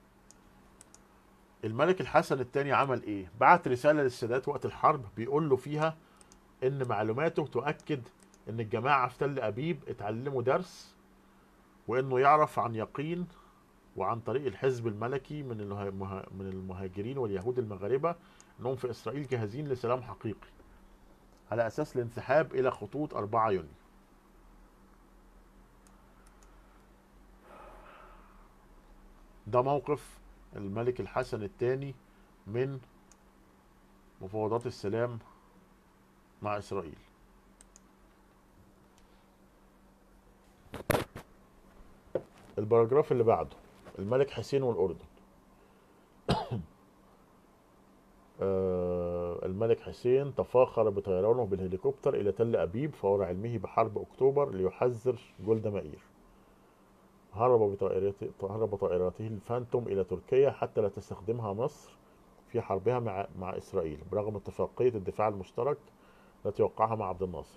الملك الحسن الثاني عمل ايه بعت رسالة للسادات وقت الحرب بيقول له فيها ان معلوماته تؤكد ان الجماعة في تل ابيب اتعلموا درس وانه يعرف عن يقين وعن طريق الحزب الملكي من من المهاجرين واليهود المغاربه انهم في اسرائيل جاهزين لسلام حقيقي على اساس الانسحاب الى خطوط 4 يونيو ده موقف الملك الحسن الثاني من مفاوضات السلام مع اسرائيل الباراجراف اللي بعده الملك حسين والأردن آه، الملك حسين تفاخر بطيرانه بالهليكوبتر إلى تل أبيب فور علمه بحرب أكتوبر ليحذر جولدا مائير هرب بطائراته هرب طائراته الفانتوم إلى تركيا حتى لا تستخدمها مصر في حربها مع مع إسرائيل برغم اتفاقية الدفاع المشترك التي وقعها مع عبد الناصر.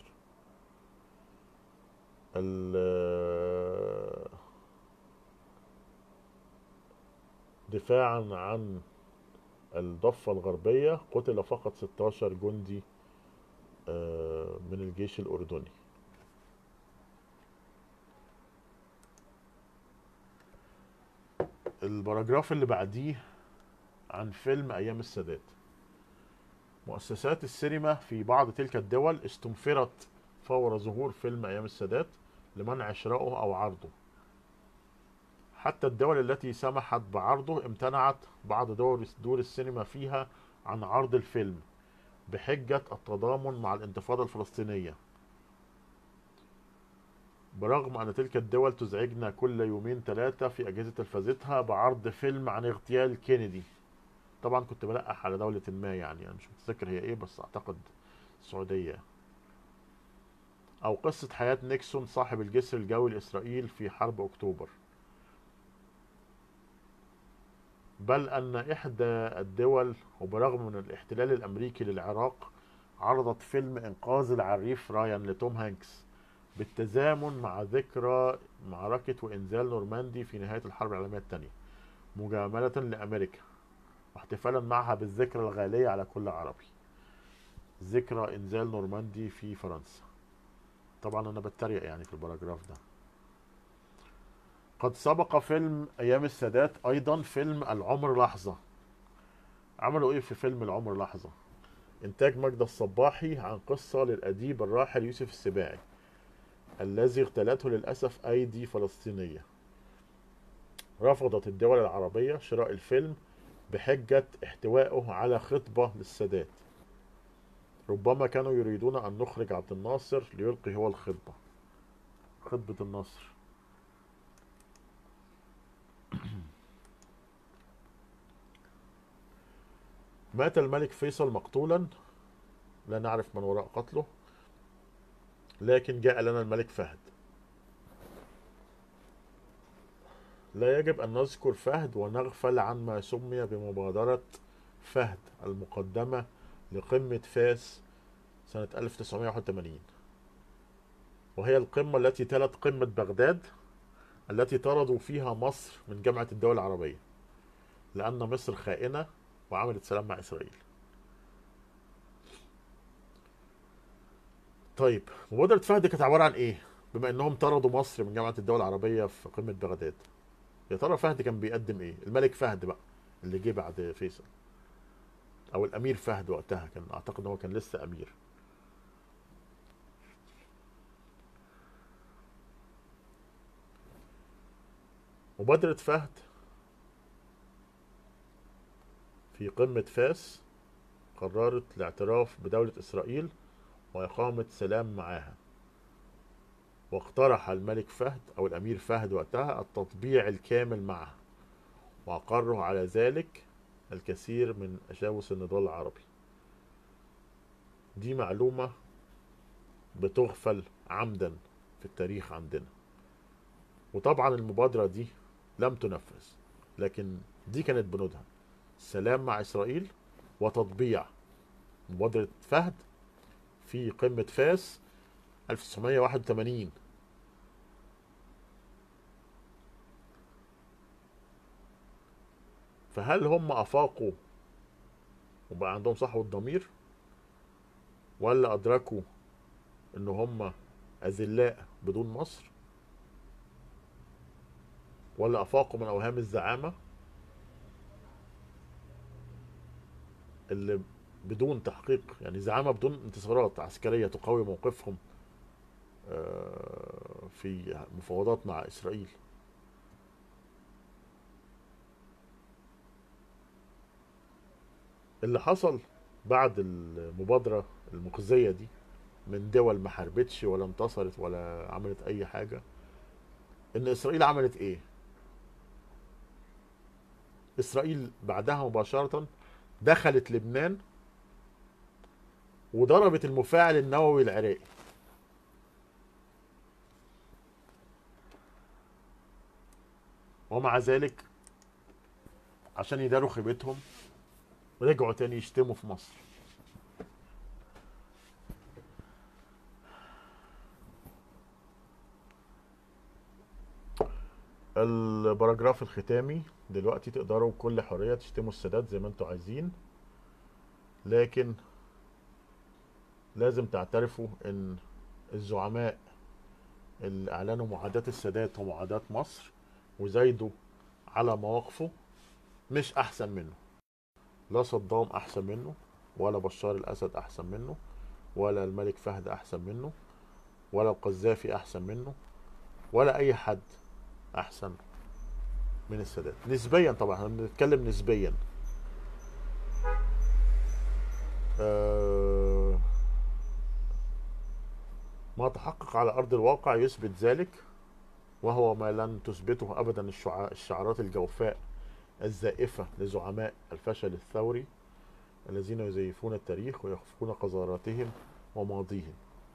دفاعا عن الضفة الغربية قتل فقط 16 جندي آه، من الجيش الأردني البراجراف اللي بعديه عن فيلم أيام السادات مؤسسات السينما في بعض تلك الدول استنفرت فور ظهور فيلم أيام السادات لمنع شرائه أو عرضه حتى الدول التي سمحت بعرضه امتنعت بعض دور دور السينما فيها عن عرض الفيلم بحجة التضامن مع الانتفاضة الفلسطينية برغم أن تلك الدول تزعجنا كل يومين ثلاثة في أجهزة تلفزتها بعرض فيلم عن اغتيال كينيدي طبعا كنت بلقح على دولة ما يعني أنا مش متذكر هي إيه بس أعتقد السعودية أو قصة حياة نيكسون صاحب الجسر الجوي لإسرائيل في حرب أكتوبر بل أن إحدى الدول وبرغم من الاحتلال الأمريكي للعراق عرضت فيلم إنقاذ العريف رايان لتوم هانكس بالتزامن مع ذكرى معركة وإنزال نورماندي في نهاية الحرب العالمية الثانية مجاملة لأمريكا واحتفالا معها بالذكرى الغالية على كل عربي ذكرى إنزال نورماندي في فرنسا طبعا أنا بتريق يعني في الباراجراف ده قد سبق فيلم أيام السادات أيضا فيلم العمر لحظة عملوا إيه في فيلم العمر لحظة إنتاج مجد الصباحي عن قصة للأديب الراحل يوسف السباعي الذي اغتالته للأسف أيدي فلسطينية رفضت الدول العربية شراء الفيلم بحجة احتوائه على خطبة للسادات ربما كانوا يريدون أن نخرج عبد الناصر ليلقي هو الخطبة خطبة النصر مات الملك فيصل مقتولا لا نعرف من وراء قتله لكن جاء لنا الملك فهد لا يجب أن نذكر فهد ونغفل عن ما سمي بمبادرة فهد المقدمة لقمة فاس سنة 1981 وهي القمة التي تلت قمة بغداد التي طردوا فيها مصر من جامعة الدول العربية لأن مصر خائنة وعملت سلام مع إسرائيل طيب مبادرة فهد كانت عبارة عن إيه؟ بما إنهم طردوا مصر من جامعة الدول العربية في قمة بغداد يا ترى فهد كان بيقدم إيه؟ الملك فهد بقى اللي جه بعد فيصل أو الأمير فهد وقتها كان أعتقد إن هو كان لسه أمير مبادرة فهد في قمة فاس قررت الاعتراف بدولة إسرائيل وإقامة سلام معها واقترح الملك فهد أو الأمير فهد وقتها التطبيع الكامل معها وأقروا على ذلك الكثير من أشاوس النضال العربي دي معلومة بتغفل عمدا في التاريخ عندنا وطبعا المبادرة دي لم تنفذ لكن دي كانت بنودها سلام مع إسرائيل وتطبيع مبادرة فهد في قمة فاس 1981 فهل هم أفاقوا وبقى عندهم صحوة ضمير ولا أدركوا إن هم أذلاء بدون مصر ولا أفاقوا من أوهام الزعامة اللي بدون تحقيق يعني زعامة بدون انتصارات عسكرية تقوي موقفهم آه، في مفاوضات مع إسرائيل اللي حصل بعد المبادرة المخزية دي من دول ما حاربتش ولا انتصرت ولا عملت أي حاجة إن إسرائيل عملت إيه؟ إسرائيل بعدها مباشرة دخلت لبنان وضربت المفاعل النووي العراقي ومع ذلك عشان يداروا خيبتهم رجعوا تاني يشتموا في مصر الباراجراف الختامي دلوقتي تقدروا بكل حرية تشتموا السادات زي ما انتوا عايزين لكن لازم تعترفوا ان الزعماء اللي اعلنوا معاداة السادات ومعاداة مصر وزايدوا على مواقفه مش احسن منه لا صدام احسن منه ولا بشار الاسد احسن منه ولا الملك فهد احسن منه ولا القذافي احسن منه ولا اي حد احسن من السادات نسبيا طبعا احنا بنتكلم نسبيا آه ما تحقق على أرض الواقع يثبت ذلك وهو ما لن تثبته أبدا الشعا- الشعارات الجوفاء الزائفة لزعماء الفشل الثوري الذين يزيفون التاريخ ويخفون قذاراتهم وماضيهم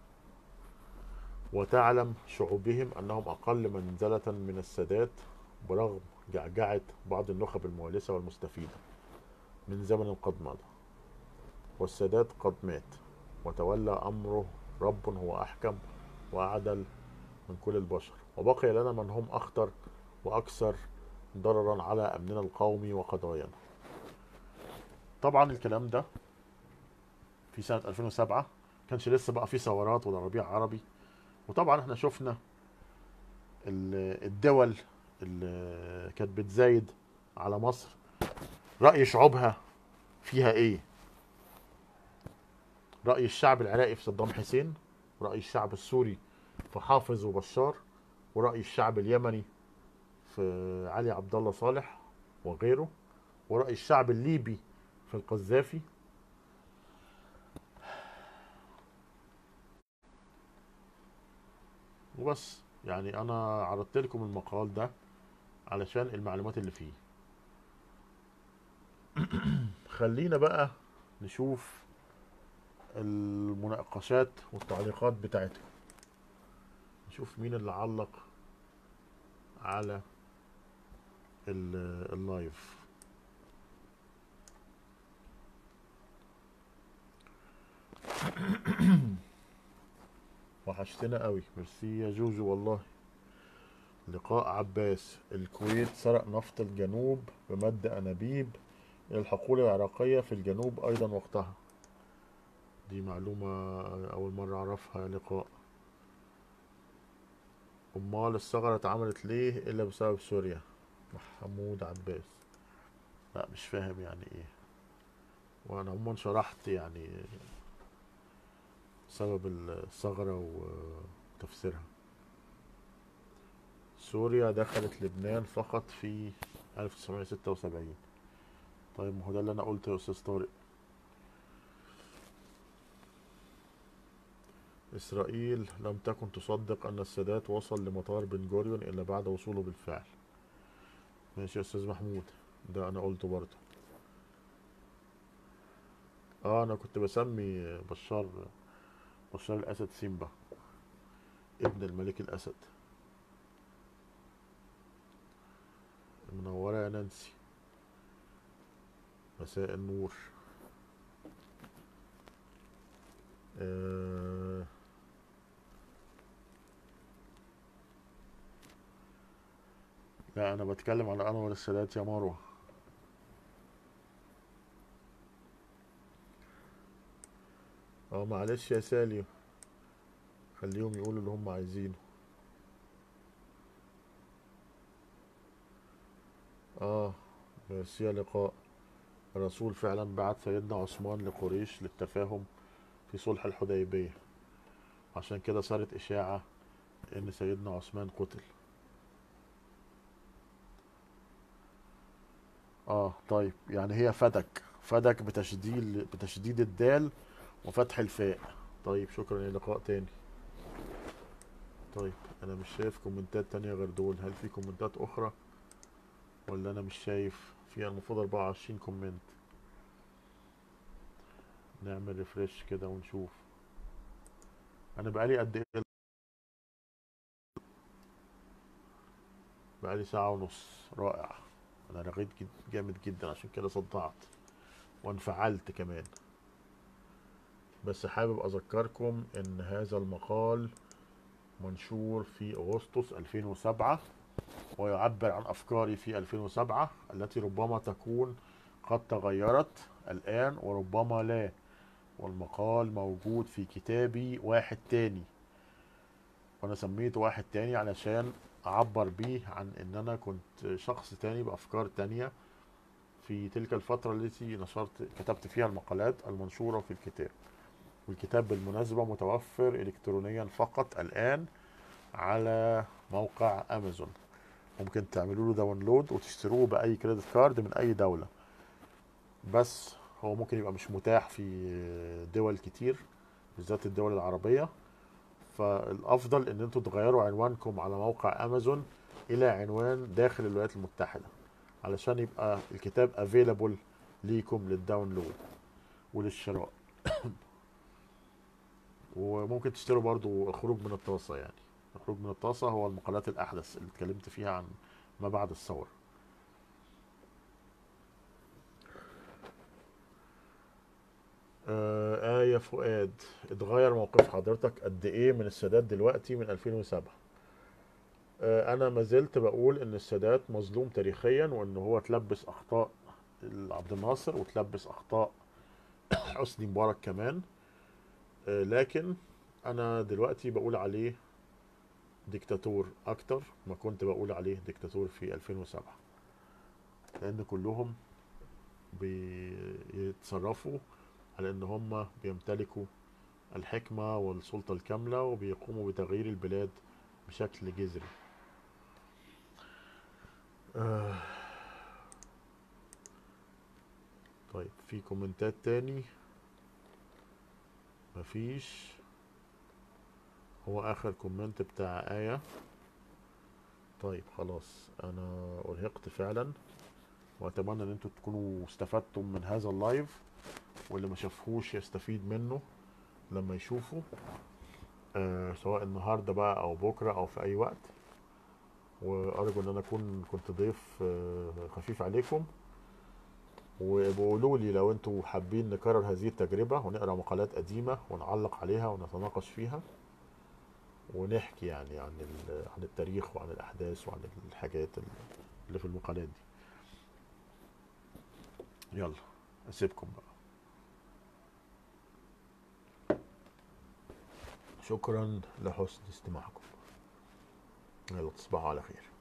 وتعلم شعوبهم أنهم أقل منزلة من السادات برغم جعجعة بعض النخب المؤلسة والمستفيدة من زمن قد مضى والسادات قد مات وتولى أمره رب هو أحكم وأعدل من كل البشر وبقي لنا من هم أخطر وأكثر ضررا على أمننا القومي وقضايانا طبعا الكلام ده في سنة 2007 كانش لسه بقى في ثورات ولا ربيع عربي وطبعا احنا شفنا ال- الدول اللي كانت بتزايد على مصر رأي شعوبها فيها ايه رأي الشعب العراقي في صدام حسين ورأي الشعب السوري في حافظ وبشار ورأي الشعب اليمني في علي عبد الله صالح وغيره ورأي الشعب الليبي في القذافي وبس يعني انا عرضت لكم المقال ده علشان المعلومات اللي فيه خلينا بقى نشوف المناقشات والتعليقات بتاعتهم نشوف مين اللي علق على ال- اللايف وحشتنا قوي ميرسي يا جوجو والله لقاء عباس الكويت سرق نفط الجنوب بمد أنابيب إلى الحقول العراقية في الجنوب أيضا وقتها دي معلومة أول مرة أعرفها يا لقاء أمال الثغرة اتعملت ليه إلا بسبب سوريا محمود عباس لا مش فاهم يعني إيه وأنا عموما شرحت يعني سبب الثغرة وتفسيرها سوريا دخلت لبنان فقط في 1976 طيب ما هو ده اللي انا قلته يا استاذ طارق اسرائيل لم تكن تصدق ان السادات وصل لمطار بن جوريون الا بعد وصوله بالفعل ماشي يا استاذ محمود ده انا قلته برضه اه انا كنت بسمي بشار بشار الاسد سيمبا ابن الملك الاسد منورة يا نانسي مساء النور آه لا انا بتكلم على انور السادات يا مروة اه معلش يا سالي خليهم يقولوا اللي هم عايزينه اه بس هي لقاء الرسول فعلا بعت سيدنا عثمان لقريش للتفاهم في صلح الحديبية عشان كده صارت إشاعة إن سيدنا عثمان قتل اه طيب يعني هي فدك فدك بتشديد بتشديد الدال وفتح الفاء طيب شكرا يا لقاء تاني طيب انا مش شايف كومنتات تانية غير دول هل في كومنتات اخرى ولا انا مش شايف في المفروض 24 كومنت نعمل ريفرش كده ونشوف انا بقالي قد ايه بقالي ساعة ونص رائع انا رغيت جد جامد جدا عشان كده صدعت وانفعلت كمان بس حابب اذكركم ان هذا المقال منشور في اغسطس 2007 ويعبر عن افكاري في 2007 التي ربما تكون قد تغيرت الان وربما لا والمقال موجود في كتابي واحد تاني وانا سميته واحد تاني علشان اعبر بيه عن ان انا كنت شخص تاني بافكار تانية في تلك الفترة التي نشرت كتبت فيها المقالات المنشورة في الكتاب والكتاب بالمناسبة متوفر إلكترونيا فقط الآن على موقع أمازون ممكن تعملوا له داونلود وتشتروه بأي كريدت كارد من أي دولة بس هو ممكن يبقى مش متاح في دول كتير بالذات الدول العربية فالافضل ان انتوا تغيروا عنوانكم على موقع امازون الى عنوان داخل الولايات المتحده علشان يبقى الكتاب افيلابل ليكم للداونلود وللشراء وممكن تشتروا برضو خروج من الطاسه يعني خروج من الطاسه هو المقالات الاحدث اللي اتكلمت فيها عن ما بعد الثوره آه آية فؤاد اتغير موقف حضرتك قد إيه من السادات دلوقتي من 2007 آه أنا ما زلت بقول إن السادات مظلوم تاريخيا وإن هو تلبس أخطاء عبد الناصر وتلبس أخطاء حسني مبارك كمان آه لكن أنا دلوقتي بقول عليه ديكتاتور أكتر ما كنت بقول عليه ديكتاتور في 2007 لأن كلهم بيتصرفوا على ان هم بيمتلكوا الحكمة والسلطة الكاملة وبيقوموا بتغيير البلاد بشكل جذري آه. طيب في كومنتات تاني مفيش هو اخر كومنت بتاع آية طيب خلاص انا ارهقت فعلا واتمنى ان انتوا تكونوا استفدتم من هذا اللايف واللي ما شافهوش يستفيد منه لما يشوفه آه سواء النهارده بقى او بكره او في اي وقت وارجو ان انا اكون كنت ضيف آه خفيف عليكم وبقولوا لي لو انتوا حابين نكرر هذه التجربه ونقرا مقالات قديمه ونعلق عليها ونتناقش فيها ونحكي يعني عن عن التاريخ وعن الاحداث وعن الحاجات اللي في المقالات دي يلا اسيبكم بقى شكرا لحسن استماعكم يلا تصبحوا على خير